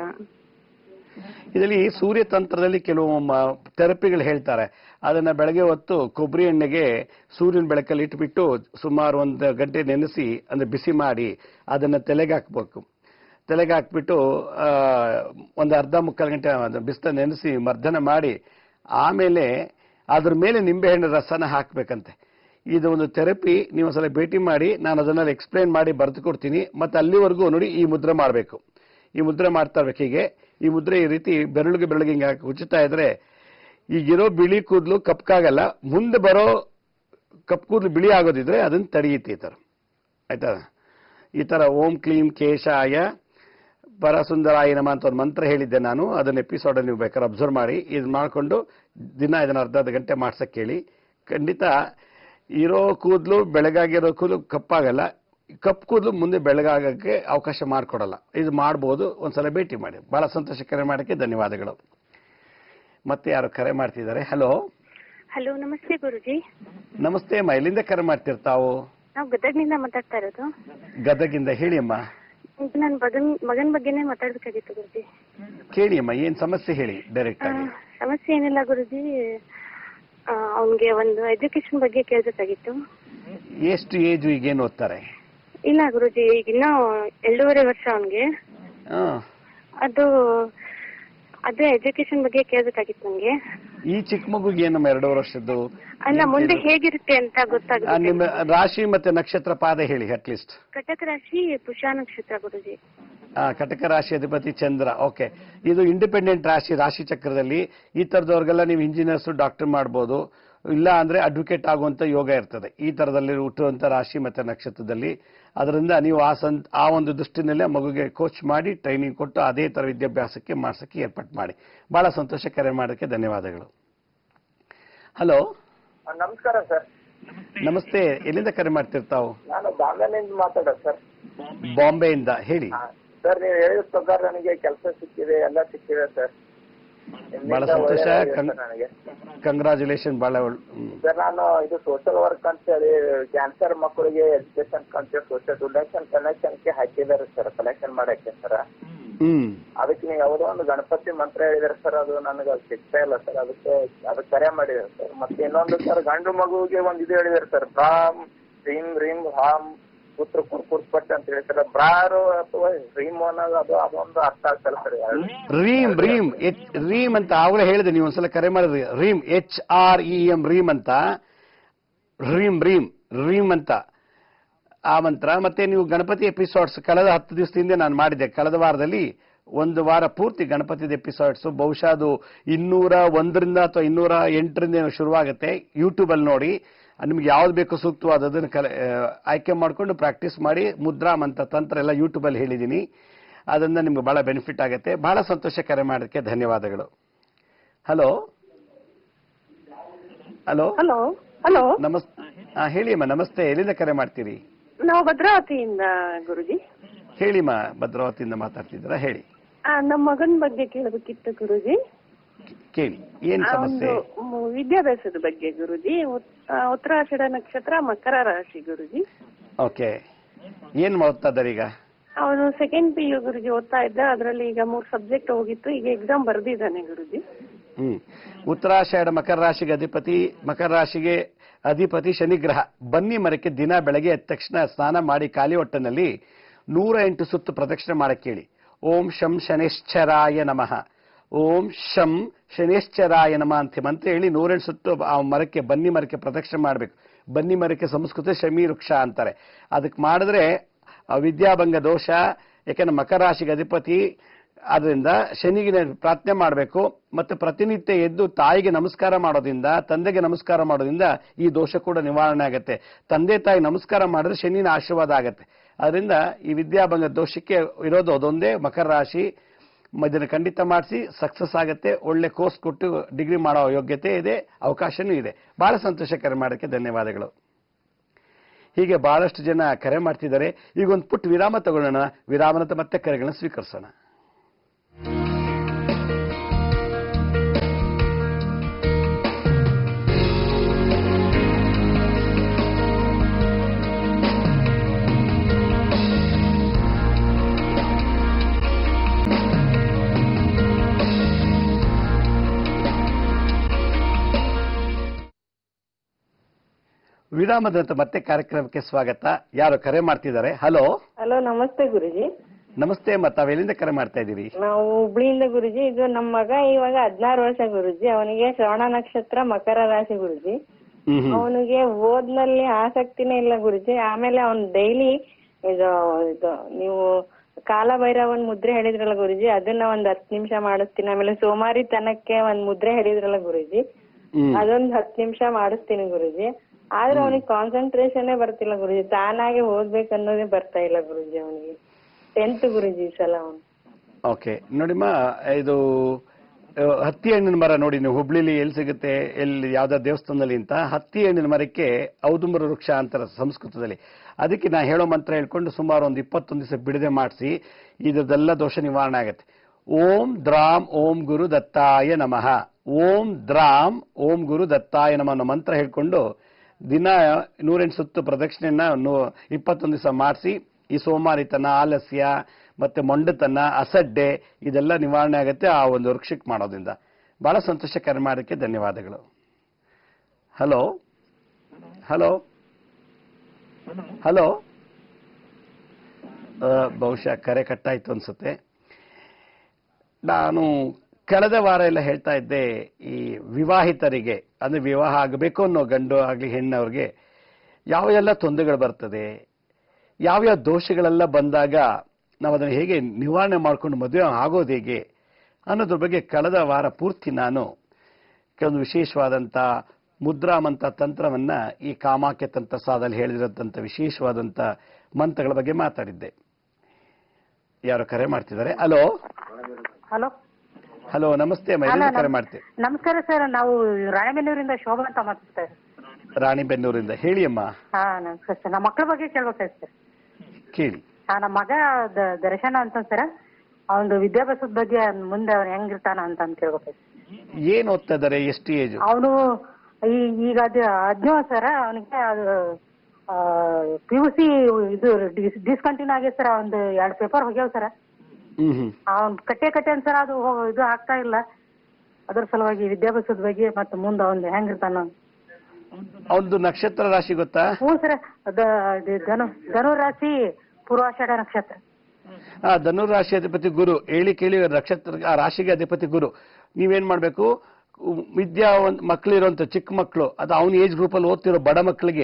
ಇದರಲ್ಲಿ ಸೂರ್ಯ ತಂತ್ರದಲ್ಲಿ ಕೆಲವು ಥೆರಪಿಗಳು ಹೇಳ್ತಾರೆ ಅದನ್ನ ಬೆಳಗ್ಗೆ ಹೊತ್ತು ಕೊಬ್ಬರಿ ಎಣ್ಣೆಗೆ ಸೂರ್ಯನ ಬೆಳಕಲ್ಲಿ ಇಟ್ಬಿಟ್ಟು ಸುಮಾರು ಒಂದು ಗಂಟೆ ನೆನೆಸಿ ಅಂದ್ರೆ ಬಿಸಿ ಮಾಡಿ ಅದನ್ನ ತಲೆಗೆ ಹಾಕ್ಬೇಕು ತಲೆಗೆ ಹಾಕ್ಬಿಟ್ಟು ಆ, ಒಂದು ಅರ್ಧ ಮುಕ್ಕಾಲು ಗಂಟೆ ಅದನ್ನ ಬಿಸಿದ ನೆನೆಸಿ ಮರ್ದನ ಮಾಡಿ ಆಮೇಲೆ ಅದ್ರ ಮೇಲೆ ನಿಂಬೆಹಣ್ಣು ರಸನ ಹಾಕ್ಬೇಕಂತೆ ಇದು ಒಂದು ಥೆರಪಿ ನೀವು ಒಂದ್ಸಲ ಭೇಟಿ ಮಾಡಿ ನಾನು ಅದನ್ನೆಲ್ಲ ಎಕ್ಸ್ಪ್ಲೈನ್ ಮಾಡಿ ಬರೆದು ಕೊಡ್ತೀನಿ ಮತ್ತೆ ಅಲ್ಲಿವರೆಗೂ ನೋಡಿ ಈ ಮುದ್ರೆ ಮಾಡಬೇಕು ಈ ಮುದ್ರೆ ಮಾಡ್ತಾ ಇರ್ಬೇಕು ಹೀಗೆ ಈ ಮುದ್ರೆ ಈ ರೀತಿ ಬೆರಳಿಗೆ ಬೆರಳಿಗೆ ಹಿಂಗೆ ಹಾಕಿ ಉಚ್ಚುತ್ತಾ ಇದ್ರೆ ಈಗಿರೋ ಬಿಳಿ ಕೂದಲು ಕಪ್ಕಾಗಲ್ಲ ಮುಂದೆ ಬರೋ ಕಪ್ ಕೂದಲು ಬಿಳಿ ಆಗೋದಿದ್ರೆ ಅದನ್ನ ತಡೆಯುತ್ತೆ ಈ ಥರ ಆಯ್ತಾ ಈ ಥರ ಓಂ ಕ್ಲೀಂ ಕೇಶಾಯ ಪರಸುಂದರಾಯ ನಮ ಅಂತ ಒಂದು ಮಂತ್ರ ಹೇಳಿದ್ದೆ ನಾನು ಅದನ್ನ ಎಪಿಸೋಡ್ ನೀವು ಬೇಕಾದ್ರೆ ಅಬ್ಸರ್ವ್ ಮಾಡಿ ಇದು ಮಾಡಿಕೊಂಡು ದಿನ ಇದನ್ನ ಅರ್ಧ ಅರ್ಧ ಗಂಟೆ ಮಾಡ್ಸಕ್ಕೆ ಹೇಳಿ ಖಂಡಿತ ಇರೋ ಕೂದಲು ಬೆಳಗಾಗಿರೋ ಕೂದಲು ಕಪ್ಪಾಗಲ್ಲ ಕಪ್ಪು ಕೂದಲು ಮುಂದೆ ಬೆಳಗಾಗಕ್ಕೆ ಅವಕಾಶ ಮಾಡಿಕೊಡಲ್ಲ ಇದು ಮಾಡ್ಬೋದು ಒಂದ್ಸಲ ಭೇಟಿ ಮಾಡಿ ಬಹಳ ಸಂತೋಷ ಕರೆ ಮಾಡೋಕ್ಕೆ ಧನ್ಯವಾದಗಳು ಮತ್ತೆ ಯಾರು ಕರೆ ಮಾಡ್ತಿದ್ದಾರೆ ಹಲೋ ಹಲೋ ನಮಸ್ತೆ ಗುರುಜಿ ನಮಸ್ತೆ ಅಮ್ಮ ಎಲ್ಲಿಂದ ಕರೆ ಮಾಡ್ತಿರ್ತಾವು ನಾವು ಗದಗ್ನಿಂದ ಮಾತಾಡ್ತಾ ಇರೋದು ಗದಗಿಂದ ಹೇಳಿ ಅಮ್ಮ ಈಗ ನನ್ನ ಮಗನ್ ಮಗನ್ ಬಗ್ಗೆನೇ ಮಾತಾಡ್ಬೇಕಾಗಿತ್ತು ಗುರುಜಿ ಕೇಳಿ ಅಮ್ಮ ಏನ್ ಸಮಸ್ಯೆ ಹೇಳಿ ಡೈರೆಕ್ಟ್ ಆ, ಆಗಿ ಸಮಸ್ಯೆ ಏನಿಲ್ಲ ಗುರುಜಿ ಅವನ್ಗೆ ಒಂದು ಎಜುಕೇಶನ್ ಬಗ್ಗೆ ಕೇಳ್ಬೇಕಾಗಿತ್ತು ಎಷ್ಟು ಏಜು ಈಗೇನು ಓದ್ತಾರೆ ಇಲ್ಲ ಗುರುಜಿ ಈಗ ಇನ್ನೂ ಎರಡೂವರೆ ವರ್ಷ ಅವನ್ಗೆ ಹಾ. ಅದು ಅದೇ ಎಜುಕೇಶನ್ ಬಗ್ಗೆ ಕೇಳ್ಬೇಕಾಗಿತ್ತು ನಂಗೆ ಈ ಚಿಕ್ಕ ಮಗುಗೆ ಏನಮ್ಮ ಎರಡೂವರೆ ವರ್ಷದ್ದು ಅಲ್ಲ ಮುಂದೆ ಹೇಗಿರುತ್ತೆ ಅಂತ ಆ, ಗೊತ್ತಾಗುತ್ತೆ ನಿಮ್ಮ ರಾಶಿ ಮತ್ತೆ ನಕ್ಷತ್ರ ಪಾದ ಹೇಳಿ ಅಟ್ಲೀಸ್ಟ್ ಕಟಕ ರಾಶಿ ಪುಷಾ ನಕ್ಷತ್ರ ಗುರುಜಿ ಕಟಕ ರಾಶಿ ಅಧಿಪತಿ ಚಂದ್ರ ಓಕೆ ಇದು ಇಂಡಿಪೆಂಡೆಂಟ್ ರಾಶಿ ರಾಶಿ ಚಕ್ರದಲ್ಲಿ ಈ ತರದವ್ರಿಗೆಲ್ಲ ನೀವು ಇಂಜಿನಿಯರ್ಸ್ ಡಾಕ್ಟರ್ ಮಾಡ್ಬೋದು ಇಲ್ಲ ಅಂದ್ರೆ ಅಡ್ವೊಕೇಟ್ ಆಗುವಂತ ಯೋಗ ಇರ್ತದೆ ಈ ತರದಲ್ಲಿ ಹುಟ್ಟುವಂತ ರಾಶಿ ಮತ್ತೆ ನಕ್ಷತ್ರದಲ್ಲಿ ಅದರಿಂದ ನೀವು ಆ ಸಂ ಆ ಒಂದು ದೃಷ್ಟಿನಲ್ಲೇ ಮಗುಗೆ ಕೋಚ್ ಮಾಡಿ ಟ್ರೈನಿಂಗ್ ಕೊಟ್ಟು ಅದೇ ತರ ವಿದ್ಯಾಭ್ಯಾಸಕ್ಕೆ ಮಾಡ್ಸಕ್ಕೆ ಏರ್ಪಾಟ್ ಮಾಡಿ ಬಹಳ ಸಂತೋಷ ಕರೆ ಮಾಡೋಕ್ಕೆ ಧನ್ಯವಾದಗಳು ಹಲೋ ನಮಸ್ಕಾರ ಸರ್ ನಮಸ್ತೆ ಎಲ್ಲಿಂದ ಕರೆ ಮಾಡ್ತಿರ್ತಾವು ನಾನು ಬಾಂಬೆನಿಂದ ಮಾತಾಡೋದು ಸರ್ ಬಾಂಬೆಯಿಂದ ಹೇಳಿ ಸರ್ ನೀವು ಹೇಳಿದ ಪ್ರಕಾರ ನನಗೆ ಕೆಲಸ ಸಿಕ್ಕಿದೆ ಎಲ್ಲ ಸಿಕ್ಕಿದೆ ಸರ್ ನಿಮ್ಮಿಂದ ಬಹಳ ಸಂತೋಷ ಒಳ್ಳೆಯದಾಗಿದೆ ಕಂ- ಸರ್ ನನಗೆ ಕಂಗ್ರಾಚುಲೇಷನ್ ಬಹಳ ಒಳ್- ಹ್ಮ್. ಸರ್ ನಾನು ಇದು ಸೋಷಿಯಲ್ ವರ್ಕ್ ಅಂತ ಹೇಳಿ ಕ್ಯಾನ್ಸರ್ ಮಕ್ಕಳಿಗೆ ಎಜುಕೇಶನ್ ಅಂತ ಸೋಷಿಯಲ್ ಡೊನೇಷನ್ ಕನೆಕ್ಷನ್ಗೆ ಹಾಕಿದ್ದಾರೆ ಸರ್ ಕಲೆಕ್ಷನ್ ಮಾಡಕ್ಕೆ ಸರ್ ಹ್ಮ್ ಅದಕ್ಕೆ ನೀವು ಯಾವುದೋ ಒಂದು ಗಣಪತಿ ಮಂತ್ರ ಹೇಳಿದ್ರೆ ಸರ್ ಅದು ನನಗೆ ಅದು ಸಿಗ್ತಾ ಇಲ್ಲ ಸರ್ ಅದಕ್ಕೆ ಅದಕ್ಕೆ ಕರೆ ಮಾಡಿದ್ದಾರೆ ಸರ್ ಮತ್ತೆ ಇನ್ನೊಂದು ಸರ್ ಗಂಡು ಮಗುವಿಗೆ ಒಂದು ಇದು ಹೇಳಿದ್ದಾರೆ ಸರ್ ಬ್ರಾಮ್ ರೀಮ್ ರೀಮ್ ಹಾಮ್ ಪುತ್ರ ಕುರ್ಪಟ್ ಅಂತ ಹೇಳಿ ಸರ್ ಬ್ರಾರು ಅಥವಾ ರೀಮ್ ಅನ್ನೋದು ಅದು ಅದೊಂದು ಅರ್ಥ ಆಗ್ತಲ್ಲ ಸರ್ ಎರಡು ರೀಮ್ ರೀಮ್ ಎಚ್ ರೀಮ್ ಅಂತ ಆವಾಗಲೇ ಹೇಳಿದೆ ನೀವು ಒಂದ್ಸಲ ಕರೆ ಮಾಡಿದ್ರಿ ರೀಮ್ ಎಚ್ ಆರ್ ಇ ಎಂ ರೀಮ್ ಅಂತ ರೀಮ್ ರೀಮ್ ರೀಮ್ ಅಂತ ಆ ಮಂತ್ರ ಮತ್ತೆ ನೀವು ಗಣಪತಿ ಎಪಿಸೋಡ್ಸ್ ಕಳೆದ ಹತ್ತು ದಿವಸದಿಂದ ನಾನು ಮಾಡಿದ್ದೆ ಕಳೆದ ವಾರದಲ್ಲಿ ಒಂದು ವಾರ ಪೂರ್ತಿ ಗಣಪತಿದ ಎಪಿಸೋಡ್ಸ್ ಬಹುಶಃ ಅದು ಇನ್ನೂರ ಒಂದರಿಂದ ಅಥವಾ ಇನ್ನೂರ ಎಂಟರಿಂದ ಏನೋ ಶುರುವಾಗುತ್ತೆ ಯೂಟ್ಯೂಬ್ ಅಲ್ಲಿ ನೋಡಿ ನಿಮ್ಗೆ ಯಾವ್ದು ಬೇಕು ಸೂಕ್ತವಾದ ಅದನ್ನು ಕಲೆ ಆ, ಆಯ್ಕೆ ಮಾಡಿಕೊಂಡು ಪ್ರಾಕ್ಟೀಸ್ ಮಾಡಿ ಮುದ್ರಾ ಮಂತ್ರ ತಂತ್ರ ಎಲ್ಲ ಯೂಟ್ಯೂಬ್ ಅಲ್ಲಿ ಹೇಳಿದ್ದೀನಿ ಅದರಿಂದ ನಿಮ್ಗೆ ಬಹಳ ಬೆನಿಫಿಟ್ ಆಗುತ್ತೆ ಬಹಳ ಸಂತೋಷ ಕರೆ ಮಾಡೋದಕ್ಕೆ ಧನ್ಯವಾದಗಳು ಹಲೋ ಹಲೋ ಹಲೋ ಹಲೋ ನಮಸ್ ಹಾ ಹೇಳಿ ಅಮ್ಮ ನಮಸ್ತೆ ಎಲ್ಲಿಂದ ಕರೆ ಮಾಡ್ತೀರಿ ನಾವು ಭದ್ರಾವತಿಯಿಂದ ಗುರುಜಿ ಹೇಳಿಮ್ಮ ಭದ್ರಾವತಿಯಿಂದ ಮಾತಾಡ್ತಿದ್ದೀರಾ ಹೇಳಿ ಆ, ನಮ್ಮ ಮಗನ ಬಗ್ಗೆ ಕೇಳಬೇಕಿತ್ತು ಗುರುಜಿ ಕೇಳಿ ಏನ್ ಆ, ಸಮಸ್ಯೆ ಒಂದು ಮ್, ವಿದ್ಯಾಭ್ಯಾಸದ ಬಗ್ಗೆ ಗುರುಜಿ ಉತ್- ಆ, ಉತ್ತರಾಷಾಢ ನಕ್ಷತ್ರ ಮಕರ ರಾಶಿ ಗುರುಜಿ ಓಕೆ ಏನ್ ಓದ್ತಾ ಇದ್ದಾರೆ ಈಗ ಅವನು ಸೆಕೆಂಡ್ ಪಿ ಯು ಗುರುಜಿ ಓದ್ತಾ ಇದ್ದ ಅದರಲ್ಲಿ ಈಗ ಮೂರ್ ಸಬ್ಜೆಕ್ಟ್ ಹೋಗಿತ್ತು ಈಗ ಎಕ್ಸಾಮ್ ಬರ್ದಿದ್ದಾನೆ ಗುರುಜಿ ಹ್ಮ್ ಉತ್ತರಾಷಾಢ ಮಕರ ರಾಶಿಗೆ ಅಧಿಪತಿ ಮಕರ ರಾಶಿಗೆ ಅಧಿಪತಿ ಶನಿಗ್ರಹ ಬನ್ನಿ ಮರಕ್ಕೆ ದಿನ ಬೆಳಗ್ಗೆ ಎದ್ದ ತಕ್ಷಣ ಸ್ನಾನ ಮಾಡಿ ಖಾಲಿ ಹೊಟ್ಟೆನಲ್ಲಿ ನೂರ ಎಂಟು ಸುತ್ತು ಪ್ರದಕ್ಷಿಣೆ ಮಾಡಕ್ಕೆ ಹೇಳಿ ಓಂ ಶಂ ಶನೇಶ್ಚರಾಯ ನಮಃ ಓಂ ಶಂ ಶನೇಶ್ಚರಾಯ ನಮಃ ಅಂತ ಮಂತ್ರ ಹೇಳಿ ನೂರೆಂಟು ಸುತ್ತು ಆ ಮರಕ್ಕೆ ಬನ್ನಿ ಮರಕ್ಕೆ ಪ್ರದಕ್ಷಿಣೆ ಮಾಡಬೇಕು ಬನ್ನಿ ಮರಕ್ಕೆ ಸಂಸ್ಕೃತ ಶಮಿ ವೃಕ್ಷ ಅಂತಾರೆ ಅದಕ್ಕೆ ಮಾಡಿದ್ರೆ ಆ ವಿದ್ಯಾಭಂಗ ದೋಷ ಯಾಕೆಂದ್ರೆ ಮಕರ ರಾಶಿಗೆ ಅಧಿಪತಿ ಆದ್ರಿಂದ ಶನಿಗೆ ಪ್ರಾರ್ಥನೆ ಮಾಡಬೇಕು ಮತ್ತೆ ಪ್ರತಿನಿತ್ಯ ಎದ್ದು ತಾಯಿಗೆ ನಮಸ್ಕಾರ ಮಾಡೋದ್ರಿಂದ ತಂದೆಗೆ ನಮಸ್ಕಾರ ಮಾಡೋದ್ರಿಂದ ಈ ದೋಷ ಕೂಡ ನಿವಾರಣೆ ಆಗುತ್ತೆ ತಂದೆ ತಾಯಿ ನಮಸ್ಕಾರ ಮಾಡಿದ್ರೆ ಶನಿನ ಆಶೀರ್ವಾದ ಆಗುತ್ತೆ ಅದರಿಂದ ಈ ವಿದ್ಯಾಭಂಗ ದೋಷಕ್ಕೆ ಇರೋದು ಅದೊಂದೇ ಮಕರ ರಾಶಿ ಮ- ಇದನ್ನ ಖಂಡಿತ ಮಾಡಿಸಿ ಸಕ್ಸಸ್ ಆಗುತ್ತೆ ಒಳ್ಳೆ ಕೋರ್ಸ್ ಕೊಟ್ಟು ಡಿಗ್ರಿ ಮಾಡೋ ಯೋಗ್ಯತೆ ಇದೆ ಅವಕಾಶನೂ ಇದೆ ಬಹಳ ಸಂತೋಷ ಕರೆ ಮಾಡೋಕ್ಕೆ ಧನ್ಯವಾದಗಳು ಹೀಗೆ ಬಹಳಷ್ಟು ಜನ ಕರೆ ಮಾಡ್ತಿದ್ದಾರೆ ಈಗ ಒಂದು ಪುಟ್ಟ ವಿರಾಮ ತಗೊಳ್ಳೋಣ ವಿರಾಮ ನಂತರ ಮತ್ತೆ ಕರೆಗಳನ್ನ ಸ್ವೀಕರಿಸೋಣ ವಿರಾಮದ ನಂತರ ಮತ್ತೆ ಕಾರ್ಯಕ್ರಮಕ್ಕೆ ಸ್ವಾಗತ ಯಾರು ಕರೆ ಮಾಡ್ತಿದ್ದಾರೆ ಹಲೋ ಹಲೋ ನಮಸ್ತೆ ಗುರುಜಿ ನಮಸ್ತೆ ಅಮ್ಮ ತಾವೆಲ್ಲಿಂದ ಕರೆ ಮಾಡ್ತಾ ಇದ್ದೀರಿ ನಾವು ಹುಬ್ಳಿಯಿಂದ ಗುರುಜಿ ಇದು ನಮ್ಮ ಮಗ ಇವಾಗ ಹದಿನಾರು ವರ್ಷ ಗುರುಜಿ ಅವನಿಗೆ ಶ್ರವಣ ನಕ್ಷತ್ರ ಮಕರ ರಾಶಿ ಗುರುಜಿ ಹ್ಮ್ ಹ್ಮ್ ಅವನಿಗೆ ಓದ್ನಲ್ಲಿ ಆಸಕ್ತಿನೇ ಇಲ್ಲ ಗುರುಜಿ ಆಮೇಲೆ ಅವ್ನ್ ಡೈಲಿ ಇದು ಇದು ನೀವು ಕಾಲಭೈರವನ್ ಮುದ್ರೆ ಹೇಳಿದ್ರಲ್ಲ ಗುರುಜಿ ಅದನ್ನ ಒಂದ್ ಹತ್ತು ನಿಮಿಷ ಮಾಡಿಸ್ತೀನಿ ಆಮೇಲೆ ಸೋಮಾರಿತನಕ್ಕೆ ಒಂದ್ ಮುದ್ರೆ ಹೇಳಿದ್ರಲ್ಲ ಗುರುಜಿ ಹ್ಮ್ ಅದೊಂದ್ ಹತ್ತು ನಿಮಿಷ ಮಾಡಿಸ್ತೀನಿ ಗುರುಜಿ ಆದ್ರೆ ಅವನಿಗೆ ಕಾನ್ಸಂಟ್ರೇಷನ್ ಬರ್ತಿಲ್ಲ ಗುರುಜಿ ತಾನಾಗೆ ಓದ್ಬೇಕು ಅನ್ನೋದೇ ಬರ್ತಾ ಇಲ್ಲ ಗುರುಜಿ ಅವನಿಗೆ ಟೆಂತ್ ಗುರುಜಿ ಈ ಸಲ ಅವನು ಓಕೆ ನೋಡಿಮ್ಮ ಇದು ಆ, ಹತ್ತಿ ಹಣ್ಣಿನ ಮರ ನೋಡಿ ನೀವು ಹುಬ್ಳಿಲಿ ಎಲ್ಲಿ ಸಿಗುತ್ತೆ ಎಲ್ಲಿ ಯಾವ್ದೋ ದೇವಸ್ಥಾನದಲ್ಲಿ ಅಂತ ಹತ್ತಿ ಹಣ್ಣಿನ ಮರಕ್ಕೆ ಔದುಂಬರ ವೃಕ್ಷ ಅಂತಾರೆ ಸಂಸ್ಕೃತದಲ್ಲಿ ಅದಕ್ಕೆ ನಾ ಹೇಳೋ ಮಂತ್ರ ಹೇಳ್ಕೊಂಡು ಸುಮಾರು ಒಂದು ಇಪ್ಪತ್ತೊಂದು ದಿವಸ ಬಿಡದೆ ಮಾಡಿಸಿ ಇದ್ರದ್ದೆಲ್ಲ ದೋಷ ನಿವಾರಣೆ ಆಗುತ್ತೆ ಓಂ ದ್ರಾಮ್ ಓಂ ಗುರು ದತ್ತಾಯ ನಮಃ ಓಂ ದ್ರಾಮ್ ಓಂ ಗುರು ದತ್ತಾಯ ನಮಃ ಅನ್ನೋ ಮಂತ್ರ ಹೇಳ್ಕೊಂಡು ದಿನ ನೂರೆಂಟು ಸುತ್ತು ಪ್ರದಕ್ಷಿಣೆಯನ್ನ ನೂ- ಇಪ್ಪತ್ತೊಂದು ದಿವಸ ಮಾಡಿಸಿ ಈ ಸೋಮಾರಿತನ ಆಲಸ್ಯ ಮತ್ತೆ ಮೊಂಡತನ ಅಸಡ್ಡೆ ಇದೆಲ್ಲ ನಿವಾರಣೆ ಆಗುತ್ತೆ ಆ ಒಂದು ವೃಕ್ಷಕ್ಕೆ ಮಾಡೋದ್ರಿಂದ ಬಹಳ ಸಂತೋಷ ಕರೆ ಮಾಡೋಕ್ಕೆ ಧನ್ಯವಾದಗಳು ಹಲೋ ಹಲೋ ಹಲೋ ಆ, ಬಹುಶಃ ಕರೆ ಕಟ್ಟಾಯ್ತು ಅನ್ಸುತ್ತೆ ನಾನು ಕಳೆದ ವಾರ ಎಲ್ಲ ಹೇಳ್ತಾ ಇದ್ದೆ ಈ ವಿವಾಹಿತರಿಗೆ ಅಂದ್ರೆ ವಿವಾಹ ಆಗಬೇಕು ಅನ್ನೋ ಗಂಡು ಆಗಲಿ ಹೆಣ್ಣವ್ರಿಗೆ ಯಾವ ಎಲ್ಲ ತೊಂದರೆಗಳು ಬರ್ತದೆ ಯಾವ್ಯಾವ ದೋಷಗಳೆಲ್ಲ ಬಂದಾಗ ನಾವು ಅದನ್ನು ಹೇಗೆ ನಿವಾರಣೆ ಮಾಡ್ಕೊಂಡು ಮದುವೆ ಆಗೋದು ಹೇಗೆ ಅನ್ನೋದ್ರ ಬಗ್ಗೆ ಕಳೆದ ವಾರ ಪೂರ್ತಿ ನಾನು ಕೆಲವೊಂದು ವಿಶೇಷವಾದಂಥ ಮುದ್ರಾಮಂತ ತಂತ್ರವನ್ನ ಈ ಕಾಮಾಖ್ಯ ತಂತ್ರ ಸಾದಲ್ಲಿ ಹೇಳಿರೋದಂಥ ವಿಶೇಷವಾದಂಥ ಮಂತ್ರಗಳ ಬಗ್ಗೆ ಮಾತಾಡಿದ್ದೆ ಯಾರು ಕರೆ ಮಾಡ್ತಿದ್ದಾರೆ ಹಲೋ ಹಲೋ ಹಲೋ ನಮಸ್ತೆ ಮೈಲಿಂದ ಕರೆ ಮಾಡ್ತೀವಿ ನಮಸ್ಕಾರ ಸರ್ ನಾವು ರಾಣೆಬೆನ್ನೂರಿಂದ ಶೋಭಾ ಅಂತ ಮಾತಾಡ್ತಾರೆ ರಾಣಿಬೆನ್ನೂರಿಂದ ಹೇಳಿ ಅಮ್ಮ ಹಾ ನಮಸ್ಕಾರ ಸರ್ ನಮ್ಮ ಮಕ್ಳ ಬಗ್ಗೆ ಕೇಳ್ಬೇಕಾಯ್ತು ಸರ್ ಕೇಳಿ ಹಾ ನಮ್ಮ ಮಗ ದ- ದರ್ಶನ ಅಂತ ಸರ್ ಅವನು ವಿದ್ಯಾಭ್ಯಾಸದ ಬಗ್ಗೆ ಮುಂದೆ ಅವ್ನು ಹೆಂಗಿರ್ತಾನ ಅಂತ ಅಂತ ಕೇಳ್ಬೇಕಾಯ್ತು ಏನ್ ಓದ್ತಾ ಇದ್ದಾರೆ ಎಷ್ಟು ಏಜ್ ಅವನು ಈಗ ಅದು ಹದಿನೇಳು ಸರ್ ಅವನಿಗೆ ಅದು ಪಿ ಯು ಸಿ ಇದು ಡಿಸ್ಕಂಟಿನ್ಯೂ ಆಗಿದೆ ಸರ್ ಒಂದು ಎರಡು ಪೇಪರ್ ಹೋಗ್ಯಾವ ಸರ್ ಹ್ಮ್ ಹ್ಮ್ ಅವ್ನ್ ಕಟ್ಟೆ ಕಟ್ಟೆ ಸರ್ ಅದು ಹೋ- ಇದು ಆಗ್ತಾ ಇಲ್ಲ ಅದ್ರ ಸಲುವಾಗಿ ವಿದ್ಯಾಭ್ಯಾಸದ ಬಗ್ಗೆ ಮತ್ತೆ ಮುಂದೆ ಅವ್ನು ಹೆಂಗಿರ್ತಾನ ಅವನದು ನಕ್ಷತ್ರ ರಾಶಿ ಗೊತ್ತಾ ಹ್ಞೂ ಸರ್ ಅದ ಇದು ಧನು ಧನು ರಾಶಿ ಪೂರ್ವಾಷಾಢ ನಕ್ಷತ್ರ ಆ ಧನುರ್ ರಾಶಿ ಅಧಿಪತಿ ಗುರು ಹೇಳಿ ಕೇಳಿ ನಕ್ಷತ್ರ ಆ ರಾಶಿಗೆ ಅಧಿಪತಿ ಗುರು ನೀವೇನ್ ಮಾಡ್ಬೇಕು ಉ- ವಿದ್ಯಾ ಒಂದ್ ಮಕ್ಳಿರೋಂಥ ಚಿಕ್ಕ ಮಕ್ಕಳು ಅದು ಅವನ ಏಜ್ ಗ್ರೂಪ್ ಅಲ್ಲಿ ಓದ್ತಿರೋ ಬಡ ಮಕ್ಕಳಿಗೆ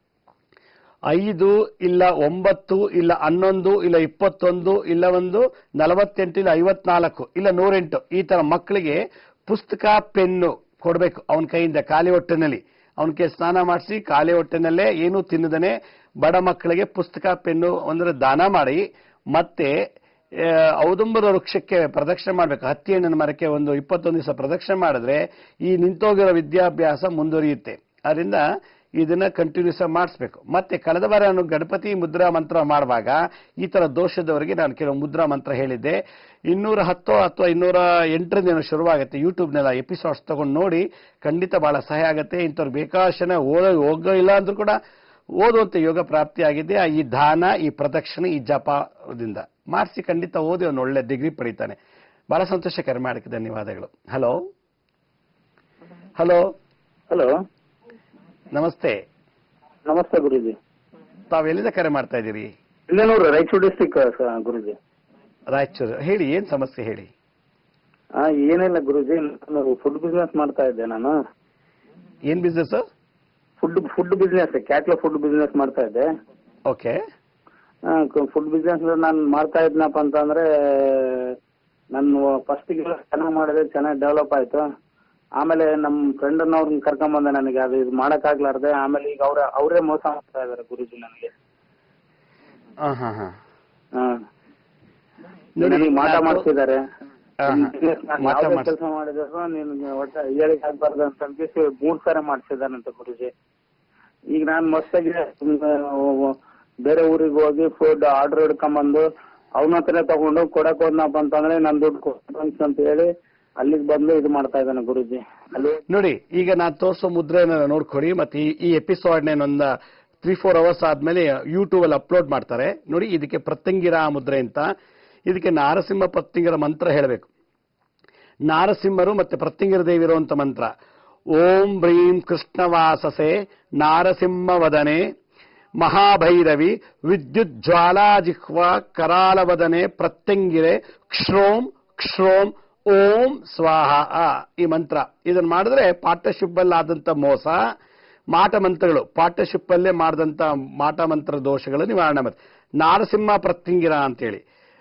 ಐದು ಇಲ್ಲ ಒಂಬತ್ತು ಇಲ್ಲ ಹನ್ನೊಂದು ಇಲ್ಲ ಇಪ್ಪತ್ತೊಂದು ಇಲ್ಲ ಒಂದು ನಲವತ್ತೆಂಟು ಇಲ್ಲ ಐವತ್ನಾಲ್ಕು ಇಲ್ಲ ನೂರೆಂಟು ಈ ತರ ಮಕ್ಕಳಿಗೆ ಪುಸ್ತಕ ಪೆನ್ನು ಕೊಡ್ಬೇಕು ಅವನ ಕೈಯಿಂದ ಖಾಲಿ ಹೊಟ್ಟೆನಲ್ಲಿ ಅವನಿಗೆ ಸ್ನಾನ ಮಾಡಿಸಿ ಖಾಲಿ ಹೊಟ್ಟೆನಲ್ಲೇ ಏನೂ ತಿನ್ನದನೆ ಬಡ ಮಕ್ಕಳಿಗೆ ಪುಸ್ತಕ ಪೆನ್ನು ಅಂದ್ರೆ ದಾನ ಮಾಡಿ ಮತ್ತೆ ಆ, ಔದುಂಬರ ವೃಕ್ಷಕ್ಕೆ ಪ್ರದಕ್ಷಿಣೆ ಮಾಡಬೇಕು ಹತ್ತಿ ಹಣ್ಣಿನ ಮರಕ್ಕೆ ಒಂದು ಇಪ್ಪತ್ತೊಂದು ದಿವಸ ಪ್ರದಕ್ಷಿಣೆ ಮಾಡಿದ್ರೆ ಈ ನಿಂತೋಗಿರೋ ವಿದ್ಯಾಭ್ಯಾಸ ಮುಂದುವರಿಯುತ್ತೆ ಅದರಿಂದ ಇದನ್ನ ಕಂಟಿನ್ಯೂಸ್ ಮಾಡಿಸ್ಬೇಕು ಮತ್ತೆ ಕಳೆದ ವಾರ ನಾನು ಗಣಪತಿ ಮುದ್ರಾ ಮಂತ್ರ ಮಾಡುವಾಗ ಈ ತರ ದೋಷದವರಿಗೆ ನಾನು ಕೆಲವು ಮುದ್ರಾ ಮಂತ್ರ ಹೇಳಿದ್ದೆ ಇನ್ನೂರ ಹತ್ತೋ ಅಥವಾ ಇನ್ನೂರ ಎಂಟರಿಂದ ಏನೋ ಶುರುವಾಗುತ್ತೆ ಯೂಟ್ಯೂಬ್ನೆಲ್ಲ ಎಪಿಸೋಡ್ಸ್ ತಗೊಂಡು ನೋಡಿ ಖಂಡಿತ ಬಹಳ ಸಹಾಯ ಆಗುತ್ತೆ ಇಂಥವ್ರು ಬೇಕಾಶನ ಓದೋ ಹೋಗೋ ಇಲ್ಲ ಅಂದ್ರೂ ಕೂಡ ಓದುವಂತ ಯೋಗ ಪ್ರಾಪ್ತಿಯಾಗಿದೆ ಆ ಈ ದಾನ ಈ ಪ್ರದಕ್ಷಿಣೆ ಈ ಜಪದಿಂದ ಮಾಡಿಸಿ ಖಂಡಿತ ಓದಿ ಒಂದು ಒಳ್ಳೆ ಡಿಗ್ರಿ ಪಡಿತಾನೆ ಬಹಳ ಸಂತೋಷ ಕರೆ ಮಾಡಕ್ಕೆ ಧನ್ಯವಾದಗಳು ಹಲೋ ಹಲೋ ಹಲೋ ನಮಸ್ತೆ ನಮಸ್ತೆ ಗುರುಜಿ ತಾವು ಎಲ್ಲಿಂದ ಕರೆ ಮಾಡ್ತಾ ಇದ್ದೀರಿ ಇಲ್ಲೇನೂರು ರಾಯಚೂರು ಡಿಸ್ಟಿಕ್ ಗುರುಜಿ ರಾಯಚೂರು ಹೇಳಿ ಏನ್ ಸಮಸ್ಯೆ ಹೇಳಿ ಆ ಏನಿಲ್ಲ ಗುರುಜಿ ನಾನು ಫುಡ್ ಬಿಸ್ನೆಸ್ ಮಾಡ್ತಾ ಇದ್ದೆ ನಾನು ಏನ್ business food food business cattle food business ಮಾಡ್ತಾ ಇದ್ದೆ ಓಕೆ ಫುಡ್ ಬಿಸ್ನೆಸ್ ನಾನು ಮಾಡ್ತಾ ಇದ್ನಪ್ಪ ಅಂತಂದ್ರೆ ನಾನು ಫಸ್ಟಿಗೆ ಚೆನ್ನಾಗಿ ಮಾಡಿದೆ ಚೆನ್ನಾಗಿ ಡೆವಲಪ್ ಆಯ್ತು ಆಮೇಲೆ ನಮ್ಮ ಫ್ರೆಂಡನ್ನವ್ರನ್ನ ಕರ್ಕೊಂಬಂದೆ ನನಗೆ ಅದು ಇದು ಮಾಡೋಕ್ಕಾಗ್ಲಾರ್ದೆ ಆಮೇಲೆ ಈಗ ಅವ್ರ ಅವರೇ ಮೋಸ ಮಾಡ್ತಾ ಇದ್ದಾರೆ ಗುರುಜಿ ನನಗೆ ಹಾ ಹಾ ಹಾ ಹಾಂ ನೋಡಿ, ನನಗೆ ಮಾಟ ನಾನು- ಮಾಡ್ತಿದ್ದಾರೆ ಹಾ, ಹಾ. ಮಾಟ ಮಾಡ್ಸ್- ಕೆಲಸ ಮಾಡಿದ್ರು ನಿನ್ಗೆ ಒಟ್ಟ ಹೇಳಿಕ್ ಆಗ್ಬಾರ್ದು ಅಂತ ಅನ್ಬಿಸಿ ಮೂರ್ ಸಾರಿ ಮಾಡ್ಸಿದಾನಂತೆ ಗುರುಜಿ ಈಗ ನಾನು ಮಸ್ತಾಗಿ ಹ್ಮ್, ಬೇರೆ ಊರಿಗೆ ಹೋಗಿ ಫುಡ್ ಆರ್ಡರ್ ಹಿಡ್ಕೊಂಬಂದು ಅವನ ಹತ್ರನೇ ತಗೊಂಡು ಕೊಡಕ್ ಹೋದ್ನಪ್ಪ ಅಂತಂದ್ರೆ ನನ್ ದುಡ್ಡು ಕೊಡ್ತೀನಿ ಅಂತ ಹೇಳಿ ಅಲ್ಲಿಗೆ ಬಂದು ಇದು ಮಾಡ್ತಾ ಇದ್ದಾನೆ ಗುರುಜಿ ಅಲ್ಲಿ ನೋಡಿ ಈಗ ನಾನು ತೋರಿಸೋ ಮುದ್ರೆನ ನೋಡ್ಕೊಡಿ ಮತ್ತೆ ಈ- ಈ ಎಪಿಸೋಡ್ನ ಒಂದು ತ್ರೀ ಫೋರ್ ಅವರ್ಸ್ ಆದ್ಮೇಲೆ ಯೂಟ್ಯೂಬ್ ಅಲ್ಲಿ ಅಪ್ಲೋಡ್ ಮಾಡ್ತಾರೆ ನೋಡಿ ಇದಕ್ಕೆ ಪ್ರತ್ಯಂಗಿರ ಮುದ್ರೆ ಅಂತ ಇದಕ್ಕೆ ನಾರಸಿಂಹ ಪ್ರತ್ಯಂಗಿರ ಮಂತ್ರ ಹೇಳಬೇಕು ನಾರಸಿಂಹರು ಮತ್ತೆ ಪ್ರತ್ಯಂಗಿರ ದೇವಿ ಇರುವಂತ ಮಂತ್ರ ಓಂ ಬ್ರೀಂ ಕೃಷ್ಣವಾಸಸೆ ನಾರಸಿಂಹ ವದನೆ ಮಹಾಭೈರವಿ ವಿದ್ಯುತ್ ಜ್ವಾಲಾಜಿಹ್ವ ಕರಾಲವದನೆ ಪ್ರತ್ಯಂಗಿರೆ ಕ್ಷ್ರೋಂ ಕ್ಷ್ರೋಂ ಓಂ ಸ್ವಾಹ ಆ, ಈ ಮಂತ್ರ ಇದನ್ನ ಮಾಡಿದ್ರೆ ಪಾರ್ಟ್ನರ್ಶಿಪ್ ಅಲ್ಲಿ ಆದಂತ ಮೋಸ ಮಾಟ ಮಂತ್ರಗಳು ಪಾರ್ಟ್ನರ್ಶಿಪ್ ಅಲ್ಲೇ ಮಾಡಿದಂತ ಮಾಟ ಮಂತ್ರ ದೋಷಗಳು ನಿವಾರಣೆ ಮತ್ತೆ ನಾರಸಿಂಹ ಪ್ರತ್ಯಂಗಿರ ಅಂತೇಳಿ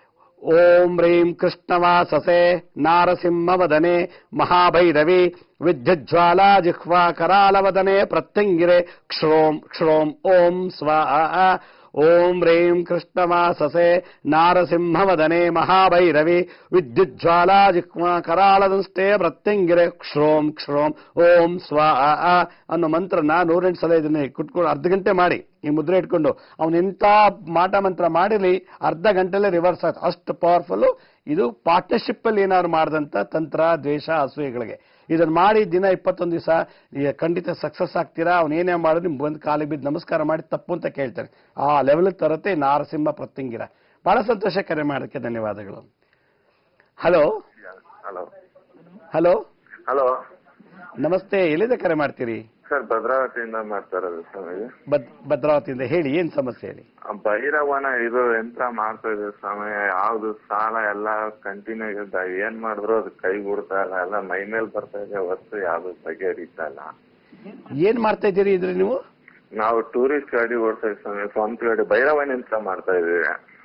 ಓಂ ಹ್ರೀಂ ಕೃಷ್ಣವಾಸಸೆ ನಾರಸಿಂಹ ವದನೆ ಮಹಾಭೈರವಿ ವಿದ್ಯುಜ್ವಾಲಾ ಜಿಹ್ವಾ ಕರಾಲವದನೆ ಪ್ರತ್ಯಂಗಿರೆ ಕ್ಷೋಂ ಕ್ಷೋಂ ಓಂ ಸ್ವಾಹ ಓಂ ಹ್ರೀಂ ಕೃಷ್ಣವಾಸಸೆ ನಾರಸಿಂಹ ವದನೆ ಮಹಾಭೈರವಿ ವಿದ್ಯುಜ್ವಾಲಾ ಜಿಹ್ವಾ ಕರಾಲದಂಷ್ಟೇ ಪ್ರತ್ಯಂಗಿರೆ ಕ್ಷೋಂ ಕ್ಷೋಂ ಓಂ ಸ್ವಾಹ ಅನ್ನೋ ಮಂತ್ರನ ನೂರೆಂಟು ಸಲ ಇದನ್ನ ಕುಟ್ಕೊಂಡು ಅರ್ಧ ಗಂಟೆ ಮಾಡಿ ಈ ಮುದ್ರೆ ಇಟ್ಕೊಂಡು ಅವನು ಎಂತ ಮಾಟ ಮಂತ್ರ ಮಾಡಿರಲಿ ಅರ್ಧ ಗಂಟೆಲೆ ರಿವರ್ಸ್ ಆಯ್ತು ಅಷ್ಟು ಪವರ್ಫುಲ್ ಇದು ಪಾರ್ಟ್ನರ್ಶಿಪ್ ಅಲ್ಲಿ ಏನಾದ್ರು ಮಾಡಿದಂತ ತಂತ್ರ ದ್ವೇಷ ಅಸೂಯೆಗಳಿಗೆ ಇದನ್ನ ಮಾಡಿ ದಿನ ಇಪ್ಪತ್ತೊಂದು ದಿವಸ ಖಂಡಿತ ಸಕ್ಸಸ್ ಆಗ್ತೀರಾ ಅವ್ನು ಏನೇ ಮಾಡಿದ್ರು ನಿಮ್ಗೆ ಬಂದು ಕಾಲಿಗೆ ಬಿದ್ದು ನಮಸ್ಕಾರ ಮಾಡಿ ತಪ್ಪು ಅಂತ ಕೇಳ್ತಾರೆ ಆ ಲೆವೆಲ್ ತರತ್ತೆ ನಾರಸಿಂಹ ಪ್ರತ್ಯಂಗಿರ ಬಹಳ ಸಂತೋಷ ಕರೆ ಮಾಡೋಕ್ಕೆ ಧನ್ಯವಾದಗಳು ಹಲೋ ಹಲೋ ಹಲೋ ಹಲೋ ನಮಸ್ತೆ ಎಲ್ಲಿಂದ ಕರೆ ಮಾಡ್ತೀರಿ ಸರ್ ಭದ್ರಾವತಿಯಿಂದ ಮಾಡ್ತಾ ಇರೋದು ಸ್ವಾಮಿ ಬದ್ ಭದ್ರಾವತಿಯಿಂದ ಹೇಳಿ ಏನ್ ಸಮಸ್ಯೆ ಹೇಳಿ ಆ ಭೈರವನ ಇದು ಯಂತ್ರ ಮಾಡ್ತಾ ಇದೆ ಸ್ವಾಮಿ ಯಾವ್ದು ಸಾಲ ಎಲ್ಲ ಕಂಟಿನ್ಯೂ ಇದೆ ಏನ್ ಮಾಡಿದ್ರು ಅದು ಕೈ ಬಿಡ್ತಾ ಇಲ್ಲ ಎಲ್ಲ ಮೈ ಮೇಲ್ ಬರ್ತಾ ಇದೆ ಹೊತ್ತು ಯಾವ್ದು ಬಗೆಹರಿತಾ ಇಲ್ಲ ಏನ್ ಮಾಡ್ತಾ ಇದ್ದೀರಿ ಇದ್ರಿ ನೀವು ನಾವು ಟೂರಿಸ್ಟ್ ಗಾಡಿ ಓಡ್ತಾ ಇದ್ದೀವಿ ಸ್ವಾಮಿ ಸ್ವಂತ ಗಾಡಿ ಭೈರವನ ಯಂತ್ರ ಮಾಡ್ತಾ ಇದೀವಿ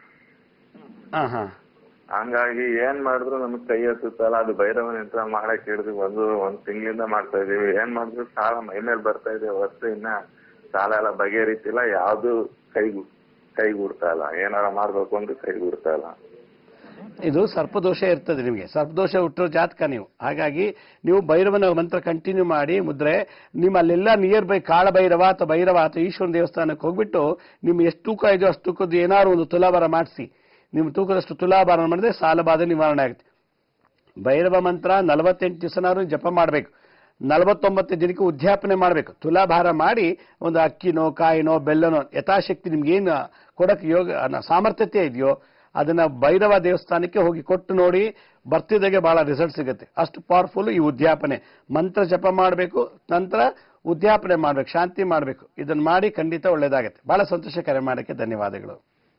ಹಾ ಹಾ ಹಂಗಾಗಿ ಏನ್ ಮಾಡಿದ್ರು ನಮಗ್ ಕೈ ಹತ್ತುತ್ತಲ್ಲ ಅದು ಭೈರವನ ಯಂತ್ರ ಮಾಡಕ್ ಹಿಡಿದು ಒಂದು ಒಂದ್ ತಿಂಗಳಿಂದ ಮಾಡ್ತಾ ಇದೀವಿ ಏನ್ ಮಾಡಿದ್ರು ಸಾಲ ಮೈ ಮೇಲೆ ಬರ್ತಾ ಇದೆ ಹೊತ್ತು ಇನ್ನ ಸಾಲ ಎಲ್ಲ ಬಗೆಹರಿತಿಲ್ಲ ಯಾವ್ದು ಕೈಗು ಕೈಗೂಡ್ತಾ ಇಲ್ಲ ಏನಾರ ಮಾಡ್ಬೇಕು ಅಂದ್ರೆ ಕೈಗೂಡ್ತಾ ಇಲ್ಲ ಇದು ಸರ್ಪದೋಷ ಇರ್ತದೆ ನಿಮಗೆ ಸರ್ಪದೋಷ ಹುಟ್ಟಿರೋ ಜಾತಕ ನೀವು ಹಾಗಾಗಿ ನೀವು ಭೈರವನ ಮಂತ್ರ ಕಂಟಿನ್ಯೂ ಮಾಡಿ ಮುದ್ರೆ ನಿಮ್ಮ ಅಲ್ಲೆಲ್ಲ ನಿಯರ್ ಬೈ ಕಾಳಭೈರವ ಅಥವಾ ಭೈರವ ಅಥವಾ ಈಶ್ವರನ ದೇವಸ್ಥಾನಕ್ಕೆ ಹೋಗ್ಬಿಟ್ಟು ನಿಮ್ಗೆ ಎಷ್ಟು ತೂಕ ಇದೆಯೋ ಅಷ್ಟು ತೂಕದ್ದು ಏನಾದ್ರು ಒಂದು ತುಲಾಭಾರ ಮಾಡಿಸಿ ನಿಮ್ಮ ತೂಕದಷ್ಟು ತುಲಾಭಾರ ಮಾಡಿದ್ರೆ ಸಾಲ ಬಾಧೆ ನಿವಾರಣೆ ಆಗುತ್ತೆ ಭೈರವ ಮಂತ್ರ ನಲವತ್ತೆಂಟು ದಿವಸನಾದ್ರು ಜಪ ಮಾಡಬೇಕು ನಲವತ್ತೊಂಬತ್ತು ದಿನಕ್ಕೆ ಉದ್ಯಾಪನೆ ಮಾಡಬೇಕು ತುಲಾಭಾರ ಮಾಡಿ ಒಂದು ಅಕ್ಕಿನೋ ಕಾಯಿನೋ ಬೆಲ್ಲನೋ ಯಥಾಶಕ್ತಿ ನಿಮ್ಗೇನು ಕೊಡಕ್ಕೆ ಯೋಗ ಅನ್ನ- ಸಾಮರ್ಥ್ಯತೆ ಇದೆಯೋ ಅದನ್ನ ಭೈರವ ದೇವಸ್ಥಾನಕ್ಕೆ ಹೋಗಿ ಕೊಟ್ಟು ನೋಡಿ ಬರ್ತಿದ್ದಾಗೆ ಬಹಳ ರಿಸಲ್ಟ್ ಸಿಗುತ್ತೆ ಅಷ್ಟು ಪವರ್ಫುಲ್ ಈ ಉದ್ಯಾಪನೆ ಮಂತ್ರ ಜಪ ಮಾಡಬೇಕು ನಂತರ ಉದ್ಯಾಪನೆ ಮಾಡಬೇಕು ಶಾಂತಿ ಮಾಡಬೇಕು ಇದನ್ನ ಮಾಡಿ ಖಂಡಿತ ಒಳ್ಳೇದಾಗುತ್ತೆ ಬಹಳ ಸಂತೋಷ ಕರೆ ಮಾಡೋಕ್ಕೆ ಧನ್ಯವಾದಗಳು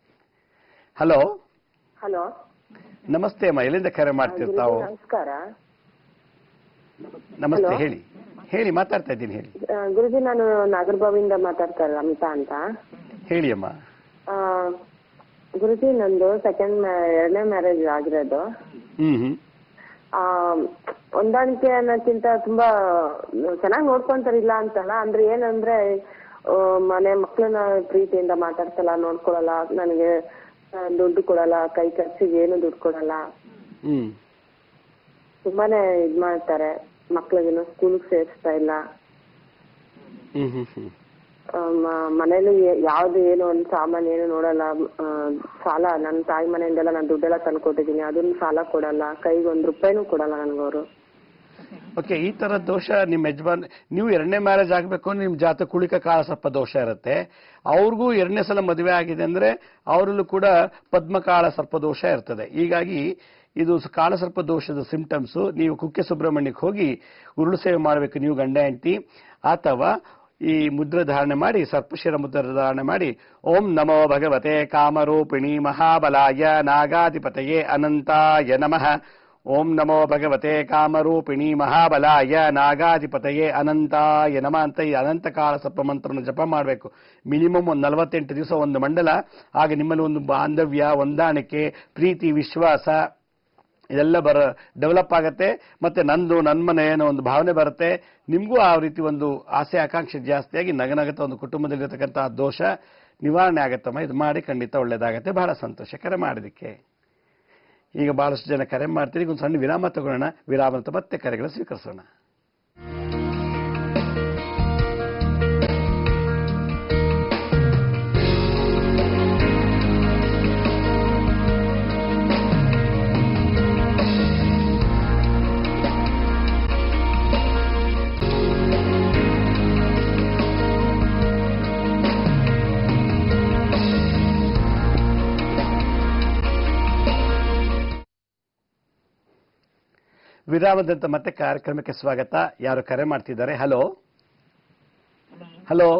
ಹಲೋ ಹಲೋ ನಮಸ್ತೆ ಅಮ್ಮ ಎಲ್ಲಿಂದ ಕರೆ ಮಾಡ್ತೀರಿ ತಾವು ನಮಸ್ಕಾರ ನಮಸ್ತೆ Hello. ಹೇಳಿ ಹೇಳಿ ಮಾತಾಡ್ತಾ ಇದ್ದೀನಿ ಹೇಳಿ ಆ, ಗುರುಜಿ ನಾನು ನಾಗರಬಾವಿಯಿಂದ ಮಾತಾಡ್ತಾ ಇರೋದು ಅಮಿತಾ ಅಂತ ಹೇಳಿ ಅಮ್ಮ ಆ, ಗುರುಜಿ ನಂದು ಸೆಕೆಂಡ್ ಎರಡನೇ ಮ್ಯಾರೇಜ್ ಆಗಿರೋದು ಹ್ಮ್ ಹ್ಮ್ ಆ, ಹೊಂದಾಣಿಕೆ ಅನ್ನೋಕ್ಕಿಂತ ತುಂಬಾ ಚೆನ್ನಾಗಿ ನೋಡ್ಕೊಂತಾರೆ ಇಲ್ಲ ಅಂತಲ್ಲ ಅಂದ್ರೆ ಏನಂದ್ರೆ ಆ, ಮನೆ ಮಕ್ಳನ್ನ ಪ್ರೀತಿಯಿಂದ ಮಾತಾಡ್ಸಲ್ಲ ನೋಡ್ಕೊಳಲ್ಲ ನನಗೆ ಆ, ದುಡ್ಡು ಕೊಡಲ್ಲ ಕೈ ಖರ್ಚಿಗೆ ಏನು ದುಡ್ಡು ಕೊಡಲ್ಲ ಹ್ಮ್ ತುಂಬಾನೇ ಇದ್ ಮಾಡ್ತಾರೆ ಮಕ್ಳಿಗೇನು ಸ್ಕೂಲಿಗೆ ಸೇರಿಸ್ತಾ ಇಲ್ಲ ಹ್ಮ್ ಹ್ಮ್ ಹ್ಮ್ ಆ, ಮ- ಮನೇಲಿ ಯಾವ್ದು ಏನು ಒಂದು ಸಾಮಾನ್ ಏನು ನೋಡಲ್ಲ ಆ, ಸಾಲ ನನ್ನ ತಾಯಿ ಮನೆಯಿಂದೆಲ್ಲ ನಾನು ದುಡ್ಡೆಲ್ಲ ತಂದ್ಕೊಟ್ಟಿದ್ದೀನಿ ಅದನ್ನ ಸಾಲ ಕೊಡಲ್ಲ ಕೈಗೆ ಒಂದ್ ರೂಪಾಯಿನೂ ಕೊಡಲ್ಲ ನನ್ಗವ್ರು ಓಕೆ ಈ ತರ ದೋಷ ನಿಮ್ಮ ಯಜಮಾನ್ ನೀವು ಎರಡನೇ ಮ್ಯಾರೇಜ್ ಆಗ್ಬೇಕು ಅಂದ್ರೆ ನಿಮ್ ಜಾತ ಕುಳಿಕ ಕಾಲ ಸ್ವಲ್ಪ ದೋಷ ಇರುತ್ತೆ ಅವ್ರಿಗೂ ಎರಡನೇ ಸಲ ಮದುವೆ ಆಗಿದೆ ಅಂದ್ರೆ ಅವರಲ್ಲೂ ಕೂಡ ಪದ್ಮಕಾಳ ಸರ್ಪ ದೋಷ ಇರ್ತದೆ ಹೀಗಾಗಿ ಇದು ಸ- ಕಾಳ ಸರ್ಪ ದೋಷದ ಸಿಂಪ್ಟಮ್ಸ್ ನೀವು ಕುಕ್ಕೆ ಸುಬ್ರಹ್ಮಣ್ಯಕ್ಕೆ ಹೋಗಿ ಉರುಳು ಸೇವೆ ಮಾಡಬೇಕು ನೀವು ಗಂಡ ಹೆಂಡತಿ ಅಥವಾ ಈ ಮುದ್ರೆ ಧಾರಣೆ ಮಾಡಿ ಸರ್ಪಶಿರ ಮುದ್ರೆ ಧಾರಣೆ ಮಾಡಿ ಓಂ ನಮೋ ಭಗವತೆ ಕಾಮರೂಪಿಣಿ ಮಹಾಬಲಾಯ ನಾಗಾಧಿಪತಯೇ ಅನಂತಾಯ ನಮಃ ಓಂ ನಮೋ ಭಗವತೆ ಕಾಮರೂಪಿಣಿ ಮಹಾಬಲಾಯ ನಾಗಾಧಿಪತಯೇ ಅನಂತಾಯ ನಮ ಅಂತ ಈ ಅನಂತಕಾಲ ಸಪ್ಪ ಮಂತ್ರವನ್ನು ಜಪ ಮಾಡಬೇಕು ಮಿನಿಮಮ್ ಒಂದು ನಲವತ್ತೆಂಟು ದಿವಸ ಒಂದು ಮಂಡಲ ಆಗ ನಿಮ್ಮಲ್ಲಿ ಒಂದು ಬಾಂಧವ್ಯ ಹೊಂದಾಣಿಕೆ ಪ್ರೀತಿ ವಿಶ್ವಾಸ ಇದೆಲ್ಲ ಬರ ಡೆವಲಪ್ ಆಗುತ್ತೆ ಮತ್ತೆ ನಂದು ನನ್ನ ಮನೆ ಅನ್ನೋ ಒಂದು ಭಾವನೆ ಬರುತ್ತೆ ನಿಮಗೂ ಆ ರೀತಿ ಒಂದು ಆಸೆ ಆಕಾಂಕ್ಷೆ ಜಾಸ್ತಿಯಾಗಿ ನಗನಗತ ಒಂದು ಕುಟುಂಬದಲ್ಲಿರತಕ್ಕಂಥ ದೋಷ ನಿವಾರಣೆ ಆಗತ್ತಮ್ಮ ಇದು ಮಾಡಿ ಖಂಡಿತ ಒಳ್ಳೇದಾಗತ್ತೆ ಬಹಳ ಸಂತೋಷ ಕರೆ ಮಾಡೋದಕ್ಕೆ ಈಗ ಬಹಳಷ್ಟು ಜನ ಕರೆ ಮಾಡ್ತೀರಿ ಈಗ ಒಂದು ಸಣ್ಣ ವಿರಾಮ ತಗೊಳ್ಳೋಣ ವಿರಾಮ ನಂತರ ಮತ್ತೆ ಕರೆಗಳು ಸ್ವೀಕರಿಸೋಣ ವಿರಾಮದಂತ ಮತ್ತೆ ಕಾರ್ಯಕ್ರಮಕ್ಕೆ ಸ್ವಾಗತ ಯಾರು ಕರೆ ಮಾಡ್ತಿದ್ದಾರೆ ಹಲೋ ಹಲೋ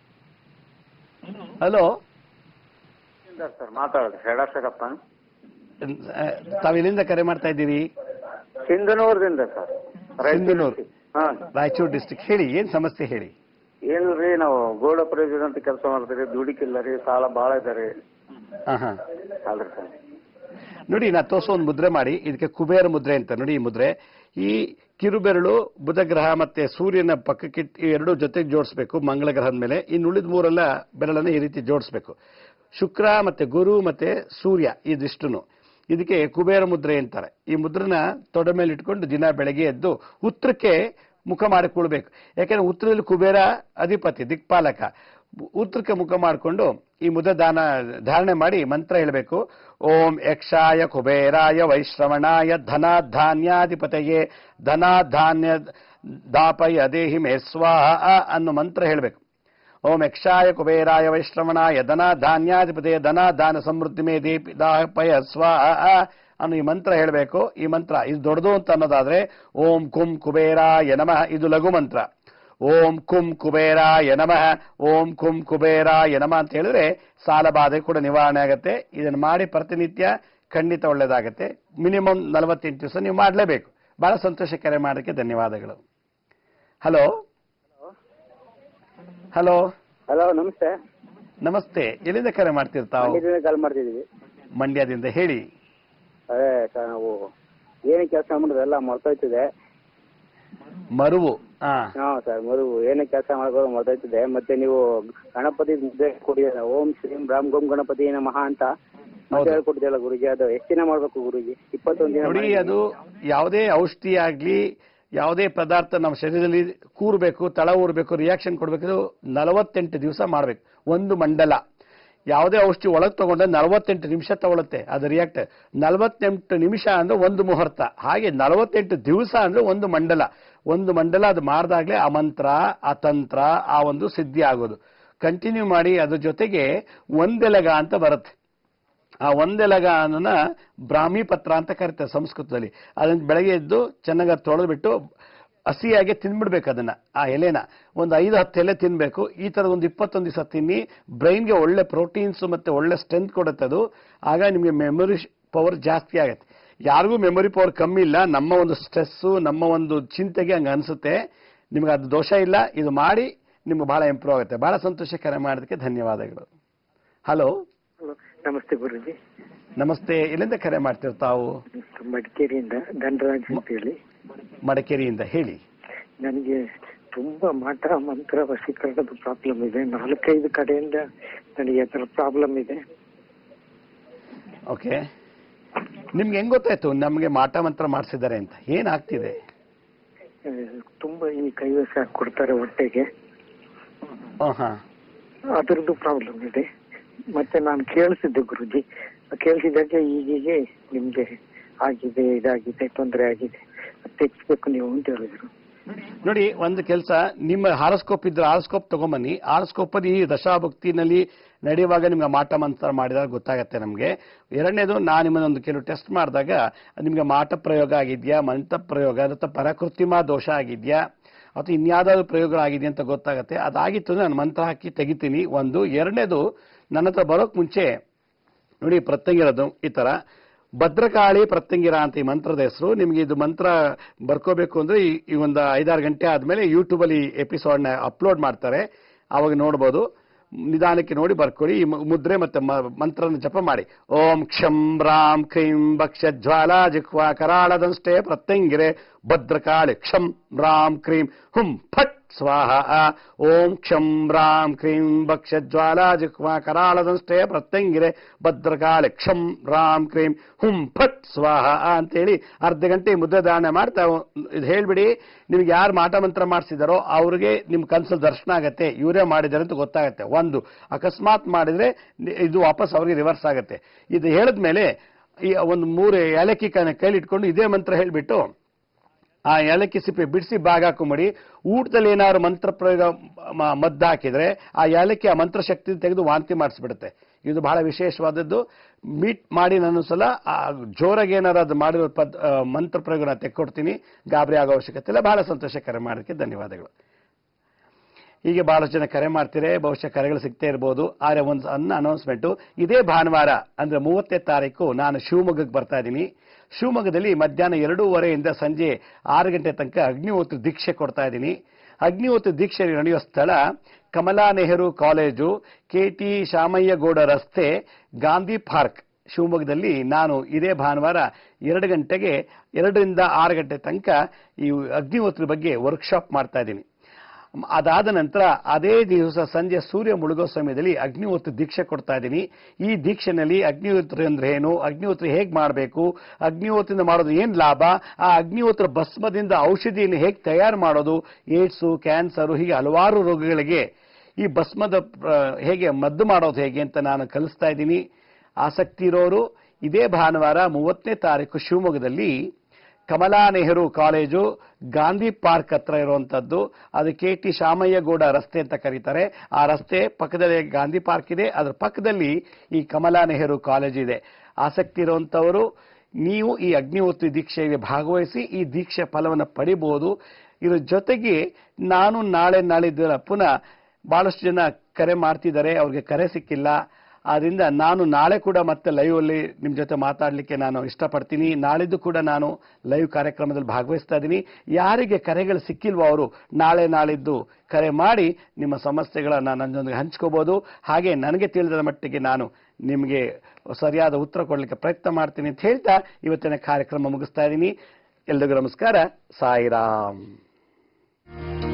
ಹಲೋ ಸರ್ ಮಾತಾಡೋದು ಹೇಳಾಸರಪ್ಪ ತಾವು ಎಲ್ಲಿಂದ ಕರೆ ಮಾಡ್ತಾ ಇದ್ದೀರಿ ಸಿಂಧನೂರದಿಂದ ಸರ್ ಸಿಂಧನೂರು ಹಾ ರಾಯಚೂರು ಡಿಸ್ಟಿಕ್ ಹೇಳಿ ಏನ್ ಸಮಸ್ಯೆ ಹೇಳಿ ಏನಿಲ್ರಿ ನಾವು ಗೋಲ್ಡ್ ಅಪ್ರೈಸರ್ ಅಂತ ಕೆಲಸ ಮಾಡ್ತೀವಿ ದುಡಿಕಿಲ್ಲ ರೀ ಸಾಲ ಭಾಳ ಇದೆ ರೀ ಹಾ ಹಾ ಅಲ್ರಿ ಸರ್ ನೋಡಿ ನಾ ತೋರಿಸೋ ಒಂದು ಮುದ್ರೆ ಮಾಡಿ ಇದಕ್ಕೆ ಕುಬೇರ ಮುದ್ರೆ ಅಂತ ನೋಡಿ ಈ ಮುದ್ರೆ ಈ ಕಿರುಬೆರಳು ಬುಧ ಗ್ರಹ ಮತ್ತೆ ಸೂರ್ಯನ ಪಕ್ಕಕ್ಕೆ ಈ ಎರಡು ಜೊತೆಗೆ ಜೋಡಿಸ್ಬೇಕು ಮಂಗಳ ಗ್ರಹದ ಮೇಲೆ ಇನ್ನು ಉಳಿದ ಮೂರೆಲ್ಲ ಬೆರಳನ್ನು ಈ ರೀತಿ ಜೋಡಿಸ್ಬೇಕು ಶುಕ್ರ ಮತ್ತೆ ಗುರು ಮತ್ತೆ ಸೂರ್ಯ ಇದಿಷ್ಟುನು ಇದಕ್ಕೆ ಕುಬೇರ ಮುದ್ರೆ ಅಂತಾರೆ ಈ ಮುದ್ರನ ತೊಡೆ ಮೇಲೆ ಇಟ್ಕೊಂಡು ದಿನ ಬೆಳಗ್ಗೆ ಎದ್ದು ಉತ್ತರಕ್ಕೆ ಮುಖ ಮಾಡಿ ಕೊಡ್ಬೇಕು ಯಾಕಂದ್ರೆ ಉತ್ತರದಲ್ಲಿ ಕುಬೇರ ಅಧಿಪತಿ ದಿಕ್ಪಾಲಕ ಉತ್ತರಕ್ಕೆ ಮುಖ ಮಾಡಿಕೊಂಡು ಈ ಮುದ ದಾನ ಧಾರಣೆ ಮಾಡಿ ಮಂತ್ರ ಹೇಳಬೇಕು ಓಂ ಯಕ್ಷಾಯ ಕುಬೇರಾಯ ವೈಶ್ರವಣಾಯ ಧನಾಧಾನ್ಯಾಧಿಪತಯೇ ಧನಾಧಾನ್ಯ ದಾಪಯ ದೇಹಿ ಮೇ ಸ್ವಾಹ ಅನ್ನೋ ಮಂತ್ರ ಹೇಳಬೇಕು ಓಂ ಯಕ್ಷಾಯ ಕುಬೇರಾಯ ವೈಶ್ರವಣಾಯ ಧನ ಧಾನ್ಯಾಧಿಪತಿಯ ಧನ ದಾನ ಸಮೃದ್ಧಿ ಮೇ ದೀಪಿ ದಾಪಯ ಸ್ವಾಹ ಅನ್ನೋ ಈ ಮಂತ್ರ ಹೇಳಬೇಕು ಈ ಮಂತ್ರ ಇದು ದೊಡ್ಡದು ಅಂತ ಅನ್ನೋದಾದ್ರೆ ಓಂ ಕುಂ ಕುಬೇರಾಯ ನಮಃ ಇದು ಲಘು ಮಂತ್ರ ಓಂ ಕುಂ ಕುಬೇರಾಯ ನಮಃ ಓಂ ಕುಂ ಕುಬೇರಾಯ ನಮಃ ಅಂತ ಹೇಳಿದ್ರೆ ಸಾಲ ಬಾಧೆ ಕೂಡ ನಿವಾರಣೆ ಆಗುತ್ತೆ ಇದನ್ನು ಮಾಡಿ ಪ್ರತಿನಿತ್ಯ ಖಂಡಿತ ಒಳ್ಳೇದಾಗುತ್ತೆ ಮಿನಿಮಮ್ ನಲವತ್ತೆಂಟು ದಿವಸ ನೀವು ಮಾಡಲೇಬೇಕು ಬಹಳ ಸಂತೋಷ ಕರೆ ಮಾಡೋಕ್ಕೆ ಧನ್ಯವಾದಗಳು ಹಲೋ ಹಲೋ ಹಲೋ ನಮಸ್ತೆ ನಮಸ್ತೆ ಎಲ್ಲಿಂದ ಕರೆ ಮಾಡ್ತಿರ್ತಾವು ಮಂಡ್ಯದಿಂದ ಕಾಲ್ ಮಾಡ್ತಿದ್ದೀವಿ ಮಂಡ್ಯದಿಂದ ಹೇಳಿ ಅದೇ ಸರ್ ನಾವು ಏನಕ್ಕೆ ಕೆಲಸ ಮಾಡೋದು ಎಲ್ಲ ಮರ್ತೋಯ್ತಿದೆ ಮರುವು ಹಾ ಹಾ ಸರ್ ಮರು ಏನಕ್ಕೆ ಕೆಲಸ ಮಾಡ್ಬೋದು ಮರ್ತೋಯ್ತಿದೆ ಮತ್ತೆ ನೀವು ಗಣಪತಿ ಮುದ್ದೆ ಕೊಟ್ಟಿದ್ದೀರ ಓಂ ಶ್ರೀಂ ರಾಮ್ ಗೋಂ ಗಣಪತಿ ನಮಃ ಅಂತ ಮತ್ತೆ ಹೇಳ್ಕೊಟ್ಟಿದ್ದಲ್ಲ ಗುರುಜಿ ಅದು ಎಷ್ಟು ದಿನ ಮಾಡ್ಬೇಕು ಗುರುಜಿ ಇಪ್ಪತ್ತೊಂದು ದಿನ ನೋಡಿ ಮಾಡಿದ್ದೀನಿ. ಅದು ಯಾವುದೇ ಔಷಧಿ ಆಗ್ಲಿ ಯಾವುದೇ ಪದಾರ್ಥ ನಮ್ಮ ಶರೀರದಲ್ಲಿ ಕೂರ್ಬೇಕು ತಳ ಊರ್ಬೇಕು ರಿಯಾಕ್ಷನ್ ಕೊಡ್ಬೇಕು ನಲವತ್ತೆಂಟು ದಿವಸ ಮಾಡ್ಬೇಕು ಒಂದು ಮಂಡಲ ಯಾವುದೇ ಔಷಧಿ ಒಳಗೆ ತಗೊಂಡ್ರೆ ನಲವತ್ತೆಂಟು ನಿಮಿಷ ತಗೊಳುತ್ತೆ ಅದು ರಿಯಾಕ್ಟ್ ನಲವತ್ತೆಂಟು ನಿಮಿಷ ಅಂದ್ರೆ ಒಂದು ಮುಹೂರ್ತ ಹಾಗೆ ನಲವತ್ತೆಂಟು ದಿವಸ ಅಂದ್ರೆ ಒಂದು ಮಂಡಲ ಒಂದು ಮಂಡಲ ಅದು ಮಾಡ್ದಾಗ್ಲೇ ಆ ಮಂತ್ರ ಆ ತಂತ್ರ ಆ ಒಂದು ಸಿದ್ಧಿ ಆಗೋದು ಕಂಟಿನ್ಯೂ ಮಾಡಿ ಅದ್ರ ಜೊತೆಗೆ ಒಂದೆಲಗ ಅಂತ ಬರುತ್ತೆ ಆ ಒಂದೆಲಗ ಅನ್ನೋನ ಬ್ರಾಹ್ಮಿ ಪತ್ರ ಅಂತ ಕರೀತಾರೆ ಸಂಸ್ಕೃತದಲ್ಲಿ ಅದನ್ನ ಬೆಳಗ್ಗೆ ಎದ್ದು ಚೆನ್ನಾಗಿ ತೊಳೆದ್ಬಿಟ್ಟು ಹಸಿಯಾಗಿ ತಿನ್ಬಿಡ್ಬೇಕು ಅದನ್ನ ಆ ಎಲೆನ ಒಂದು ಐದು ಹತ್ತು ಎಲೆ ತಿನ್ಬೇಕು ಈ ತರ ಒಂದು ಇಪ್ಪತ್ತೊಂದು ದಿವಸ ತಿನ್ನಿ ಬ್ರೈನ್ಗೆ ಒಳ್ಳೆ ಪ್ರೋಟೀನ್ಸ್ ಮತ್ತೆ ಒಳ್ಳೆ ಸ್ಟ್ರೆಂತ್ ಕೊಡುತ್ತೆ ಅದು ಆಗ ನಿಮಗೆ ಮೆಮೊರಿ ಪವರ್ ಜಾಸ್ತಿ ಆಗುತ್ತೆ ಯಾರಿಗೂ ಮೆಮೊರಿ ಪವರ್ ಕಮ್ಮಿ ಇಲ್ಲ ನಮ್ಮ ಒಂದು ಸ್ಟ್ರೆಸ್ಸು ನಮ್ಮ ಒಂದು ಚಿಂತೆಗೆ ಹಂಗೆ ಅನಿಸುತ್ತೆ ನಿಮ್ಗೆ ಅದು ದೋಷ ಇಲ್ಲ ಇದು ಮಾಡಿ ನಿಮ್ಗೆ ಬಹಳ ಇಂಪ್ರೂವ್ ಆಗುತ್ತೆ ಬಹಳ ಸಂತೋಷ ಕರೆ ಮಾಡೋದಕ್ಕೆ ಧನ್ಯವಾದಗಳು ಹಲೋ ನಮಸ್ತೆ ಗುರುಜಿ ನಮಸ್ತೆ ಎಲ್ಲಿಂದ ಕರೆ ಮಾಡ್ತಿರ್ತಾವು ಮಡಿಕೇರಿಯಿಂದ ಧನರಾಜ್ ಅಂತ ಹೇಳಿ ಮಡಿಕೇರಿಯಿಂದ ಹೇಳಿ ನನಗೆ ತುಂಬಾ ಮಾಟ ಮಂತ್ರ ವಶೀಕರಣದ ಪ್ರಾಬ್ಲಮ್ ಇದೆ ನಾಲ್ಕೈದು ಕಡೆಯಿಂದ ನನಗೆ ಅದರ ಪ್ರಾಬ್ಲಮ್ ಇದೆ ಓಕೆ ನಿಮ್ಗೆ ಹೆಂಗ್ ಗೊತ್ತಾಯ್ತು ನಮಗೆ ಮಾಟ ಮಂತ್ರ ಮಾಡಿಸಿದ್ದಾರೆ ಅಂತ ಏನಾಗ್ತಿದೆ ಆ, ತುಂಬಾ ಈ ಕೈವಶ ಕೊಡ್ತಾರೆ ಹೊಟ್ಟೆಗೆ ಹಾ ಹಾ ಅದರದ್ದು ಪ್ರಾಬ್ಲಮ್ ಇದೆ ಮತ್ತೆ ನಾನು ಕೇಳಿಸಿದ್ದೆ ಗುರುಜಿ ಕೇಳಿಸಿದಾಗ ಈಗೀಗೆ ನಿಮ್ಗೆ ಆಗಿದೆ ಇದಾಗಿದೆ ತೊಂದರೆ ಆಗಿದೆ ಅದ್ ತೆಗಿಸ್ಬೇಕು ನೀವು ಅಂತ ಹೇಳಿದ್ರು ನೋಡಿ ಒಂದು ಕೆಲಸ ನಿಮ್ಮ ಹಾರಸ್ಕೋಪ್ ಇದ್ರೆ ಹಾರಸ್ಕೋಪ್ ತಗೊಂಬನ್ನಿ ಹಾರಸ್ಕೋಪ್ ಅಲ್ಲಿ ಈ ದಶಾಭಕ್ತಿನಲ್ಲಿ ನಡೆಯುವಾಗ ನಿಮ್ಗೆ ಮಾಟ ಮಂತ್ರ ಮಾಡಿದಾಗ ಗೊತ್ತಾಗತ್ತೆ ನಮಗೆ ಎರಡನೇದು ನಾನು ನಿಮ್ಮನ್ನೊಂದು ಕೆಲವು ಟೆಸ್ಟ್ ಮಾಡಿದಾಗ ನಿಮ್ಗೆ ಮಾಟ ಪ್ರಯೋಗ ಆಗಿದ್ಯಾ ಮಂತ್ರ ಪ್ರಯೋಗ ಅಥವಾ ಪರಕೃತಿಮ ದೋಷ ಆಗಿದ್ಯಾ ಅಥವಾ ಇನ್ಯಾವುದಾದ್ರು ಪ್ರಯೋಗಗಳಾಗಿದೆಯಾ ಅಂತ ಗೊತ್ತಾಗತ್ತೆ ಅದಾಗಿತ್ತು ಅಂದ್ರೆ ನಾನು ಮಂತ್ರ ಹಾಕಿ ತೆಗಿತೀನಿ ಒಂದು ಎರಡನೇದು ನನ್ನ ಹತ್ರ ಬರೋಕ್ ಮುಂಚೆ ನೋಡಿ ಪ್ರತ್ಯಂಗಿರೋದು ಈ ತರ ಭದ್ರಕಾಳಿ ಪ್ರತ್ಯಂಗಿರ ಅಂತ ಈ ಮಂತ್ರದ ಹೆಸರು ನಿಮ್ಗೆ ಇದು ಮಂತ್ರ ಬರ್ಕೋಬೇಕು ಅಂದ್ರೆ ಈ- ಈ ಒಂದು ಐದಾರು ಗಂಟೆ ಆದ್ಮೇಲೆ ಯೂಟ್ಯೂಬ್ ಅಲ್ಲಿ ಎಪಿಸೋಡ್ ನ ಅಪ್ಲೋಡ್ ಮಾಡ್ತಾರೆ ಅವಾಗ ನೋಡ್ಬೋದು ನಿಧಾನಕ್ಕೆ ನೋಡಿ ಬರ್ಕೊಳ್ಳಿ ಈ ಮು- ಮುದ್ರೆ ಮತ್ತೆ ಮ- ಮಂತ್ರನ ಜಪ ಮಾಡಿ ಓಂ ಕ್ಷಂ ರಾಂ ಕ್ರೀಂ ಭಕ್ಷ ಜ್ವಾಲಾ ಜಿಹ್ವಾ ಕರಾಳದಂಷ್ಟೇ ಪ್ರತ್ಯಂಗಿರೆ ಭದ್ರಕಾಳಿ ಕ್ಷಂ ರಾಂ ಕ್ರೀಂ ಹುಂ ಫಟ್ ಸ್ವಾಹ ಓಂ ಕ್ಷಂ ರಾಂ ಕ್ರೀಂ ಭಕ್ಷ ಜ್ವಾಲಾ ಜಿಹ್ವಾ ಕರಾಳದಂಷ್ಟೇ ಪ್ರತ್ಯಂಗಿರೆ ಭದ್ರಕಾಳಿ ಕ್ಷಂ ರಾಂ ಕ್ರೀಂ ಹುಂ ಫಟ್ ಸ್ವಾಹ ಅಂತೇಳಿ ಅರ್ಧ ಗಂಟೆ ಮುದ್ದೆ ಧಾರಣೆ ಮಾಡ್ತಾ ಇದು ಹೇಳ್ಬಿಡಿ ನಿಮ್ಗೆ ಯಾರು ಮಾಟ ಮಂತ್ರ ಮಾಡಿಸಿದಾರೋ ಅವ್ರಿಗೆ ನಿಮ್ ಕನ್ಸಲ್ಲಿ ದರ್ಶನ ಆಗತ್ತೆ ಇವರೇ ಮಾಡಿದ್ದಾರೆ ಅಂತ ಗೊತ್ತಾಗತ್ತೆ ಒಂದು ಅಕಸ್ಮಾತ್ ಮಾಡಿದ್ರೆ ನಿ- ಇದು ವಾಪಸ್ ಅವ್ರಿಗೆ ರಿವರ್ಸ್ ಆಗತ್ತೆ ಇದು ಹೇಳಿದ್ಮೇಲೆ ಈ ಒಂದು ಮೂರು ಏಲಕ್ಕಿ ಕೈ ಕೈಲಿ ಇಟ್ಕೊಂಡು ಇದೇ ಮಂತ್ರ ಹೇಳ್ಬಿಟ್ಟು ಆ ಏಲಕ್ಕಿ ಸಿಪ್ಪೆ ಬಿಡಿಸಿ ಬಾಗ್ ಹಾಕೊಂಬಿಡಿ ಊಟದಲ್ಲಿ ಏನಾದ್ರು ಮಂತ್ರ ಪ್ರಯೋಗ ಮ- ಮದ್ದು ಹಾಕಿದ್ರೆ ಆ ಏಲಕ್ಕಿ ಆ ಮಂತ್ರ ಶಕ್ತಿ ತೆಗೆದು ವಾಂತಿ ಮಾಡಿಸ್ಬಿಡುತ್ತೆ ಇದು ಬಹಳ ವಿಶೇಷವಾದದ್ದು ಮೀಟ್ ಮಾಡಿ ನಾನು ಸಲ ಆ ಜೋರಾಗಿ ಏನಾರು ಅದು ಮಾಡಿರೋ ಪದ್ ಆ, ಮಂತ್ರ ಪ್ರಯೋಗನ ತೆಕ್ಕೊಡ್ತೀನಿ ಗಾಬರಿ ಆಗೋ ಅವಶ್ಯಕತೆ ಇಲ್ಲ ಬಹಳ ಸಂತೋಷ ಕರೆ ಮಾಡೋದಕ್ಕೆ ಧನ್ಯವಾದಗಳು ಹೀಗೆ ಬಹಳಷ್ಟು ಜನ ಕರೆ ಮಾಡ್ತೀರಿ ಬಹುಶಃ ಕರೆಗಳು ಸಿಗ್ತಾ ಇರ್ಬೋದು ಆದ್ರೆ ಒಂದು ಸಣ್ಣ ಅನೌನ್ಸ್ಮೆಂಟ್ ಇದೇ ಭಾನುವಾರ ಅಂದ್ರೆ ಮೂವತ್ತನೇ ತಾರೀಕು ನಾನು ಶಿವಮೊಗ್ಗಕ್ಕೆ ಬರ್ತಾ ಇದ್ದೀನಿ ಶಿವಮೊಗ್ಗದಲ್ಲಿ ಮಧ್ಯಾಹ್ನ ಎರಡೂವರೆಯಿಂದ ಸಂಜೆ ಆರು ಗಂಟೆ ತನಕ ಅಗ್ನಿಹೋತ್ರ ದೀಕ್ಷೆ ಕೊಡ್ತಾ ಇದ್ದೀನಿ ಅಗ್ನಿಹೋತ್ರ ದೀಕ್ಷೆ ನಡೆಯುವ ಸ್ಥಳ Kamala Nehru college K T Shamaiah Gowda ರಸ್ತೆ ಗಾಂಧಿ ಪಾರ್ಕ್ ಶಿವಮೊಗ್ಗದಲ್ಲಿ ನಾನು ಇದೇ ಭಾನುವಾರ ಎರಡು ಗಂಟೆಗೆ ಎರಡರಿಂದ ಆರು ಗಂಟೆ ತನಕ ಈ ಅಗ್ನಿಹೋತ್ರದ ಬಗ್ಗೆ ವರ್ಕ್ಶಾಪ್ ಮಾಡ್ತಾ ಇದ್ದೀನಿ ಅದಾದ ನಂತರ ಅದೇ ದಿವಸ ಸಂಜೆ ಸೂರ್ಯ ಮುಳುಗೋ ಸಮಯದಲ್ಲಿ ಅಗ್ನಿಹೋತ್ರ ದೀಕ್ಷೆ ಕೊಡ್ತಾ ಇದ್ದೀನಿ ಈ ದೀಕ್ಷೆನಲ್ಲಿ ಅಗ್ನಿಹೋತ್ರ ಅಂದ್ರೆ ಏನು ಅಗ್ನಿಹೋತ್ರ ಹೇಗೆ ಮಾಡಬೇಕು ಅಗ್ನಿಹೋತ್ರದಿಂದ ಮಾಡೋದು ಏನ್ ಲಾಭ ಆ ಅಗ್ನಿಹೋತ್ರ ಭಸ್ಮದಿಂದ ಔಷಧಿಯನ್ನು ಹೇಗೆ ತಯಾರು ಮಾಡೋದು ಏಡ್ಸು ಕ್ಯಾನ್ಸರು ಹೀಗೆ ಹಲವಾರು ರೋಗಗಳಿಗೆ ಈ ಭಸ್ಮದ ಆ, ಹೇಗೆ ಮದ್ದು ಮಾಡೋದು ಹೇಗೆ ಅಂತ ನಾನು ಕಲಿಸ್ತಾ ಇದ್ದೀನಿ ಆಸಕ್ತಿ ಇರೋರು ಇದೇ ಭಾನುವಾರ ಮೂವತ್ತನೇ ತಾರೀಕು ಶಿವಮೊಗ್ಗದಲ್ಲಿ ಕಮಲಾ ನೆಹರು ಕಾಲೇಜು ಗಾಂಧಿ ಪಾರ್ಕ್ ಹತ್ರ ಇರುವಂತದ್ದು ಅದು ಕೆ ಟಿ ಶಾಮಯ್ಯಗೌಡ ರಸ್ತೆ ಅಂತ ಕರೀತಾರೆ ಆ ರಸ್ತೆ ಪಕ್ಕದಲ್ಲಿ ಗಾಂಧಿ ಪಾರ್ಕ್ ಇದೆ ಅದರ ಪಕ್ಕದಲ್ಲಿ ಈ ಕಮಲಾ ನೆಹರು ಕಾಲೇಜ್ ಇದೆ ಆಸಕ್ತಿ ಇರುವಂತವರು ನೀವು ಈ ಅಗ್ನಿಹೋತ್ರಿ ದೀಕ್ಷೆಗೆ ಭಾಗವಹಿಸಿ ಈ ದೀಕ್ಷೆ ಫಲವನ್ನು ಪಡಿಬಹುದು ಇದ್ರ ಜೊತೆಗೆ ನಾನು ನಾಳೆ ನಾಳಿದ್ದು ಪುನಃ ಬಹಳಷ್ಟು ಜನ ಕರೆ ಮಾಡ್ತಿದ್ದಾರೆ ಅವ್ರಿಗೆ ಕರೆ ಸಿಕ್ಕಿಲ್ಲ ಆದ್ರಿಂದ ನಾನು ನಾಳೆ ಕೂಡ ಮತ್ತೆ ಲೈವ್ ಅಲ್ಲಿ ನಿಮ್ ಜೊತೆ ಮಾತಾಡ್ಲಿಕ್ಕೆ ನಾನು ಇಷ್ಟಪಡ್ತೀನಿ ನಾಳಿದ್ದು ಕೂಡ ನಾನು ಲೈವ್ ಕಾರ್ಯಕ್ರಮದಲ್ಲಿ ಭಾಗವಹಿಸ್ತಾ ಇದ್ದೀನಿ ಯಾರಿಗೆ ಕರೆಗಳು ಸಿಕ್ಕಿಲ್ವೋ ಅವರು ನಾಳೆ ನಾಳಿದ್ದು ಕರೆ ಮಾಡಿ ನಿಮ್ಮ ಸಮಸ್ಯೆಗಳನ್ನ ನನ್ನೊಂದಿಗೆ ಹಂಚ್ಕೋಬಹುದು ಹಾಗೆ ನನಗೆ ತಿಳಿದ ಮಟ್ಟಿಗೆ ನಾನು ನಿಮಗೆ ಸರಿಯಾದ ಉತ್ತರ ಕೊಡಲಿಕ್ಕೆ ಪ್ರಯತ್ನ ಮಾಡ್ತೀನಿ ಅಂತ ಹೇಳ್ತಾ ಇವತ್ತಿನ ಕಾರ್ಯಕ್ರಮ ಮುಗಿಸ್ತಾ ಇದ್ದೀನಿ ಎಲ್ರಿಗೂ ನಮಸ್ಕಾರ ಸಾಯಿರಾಮ್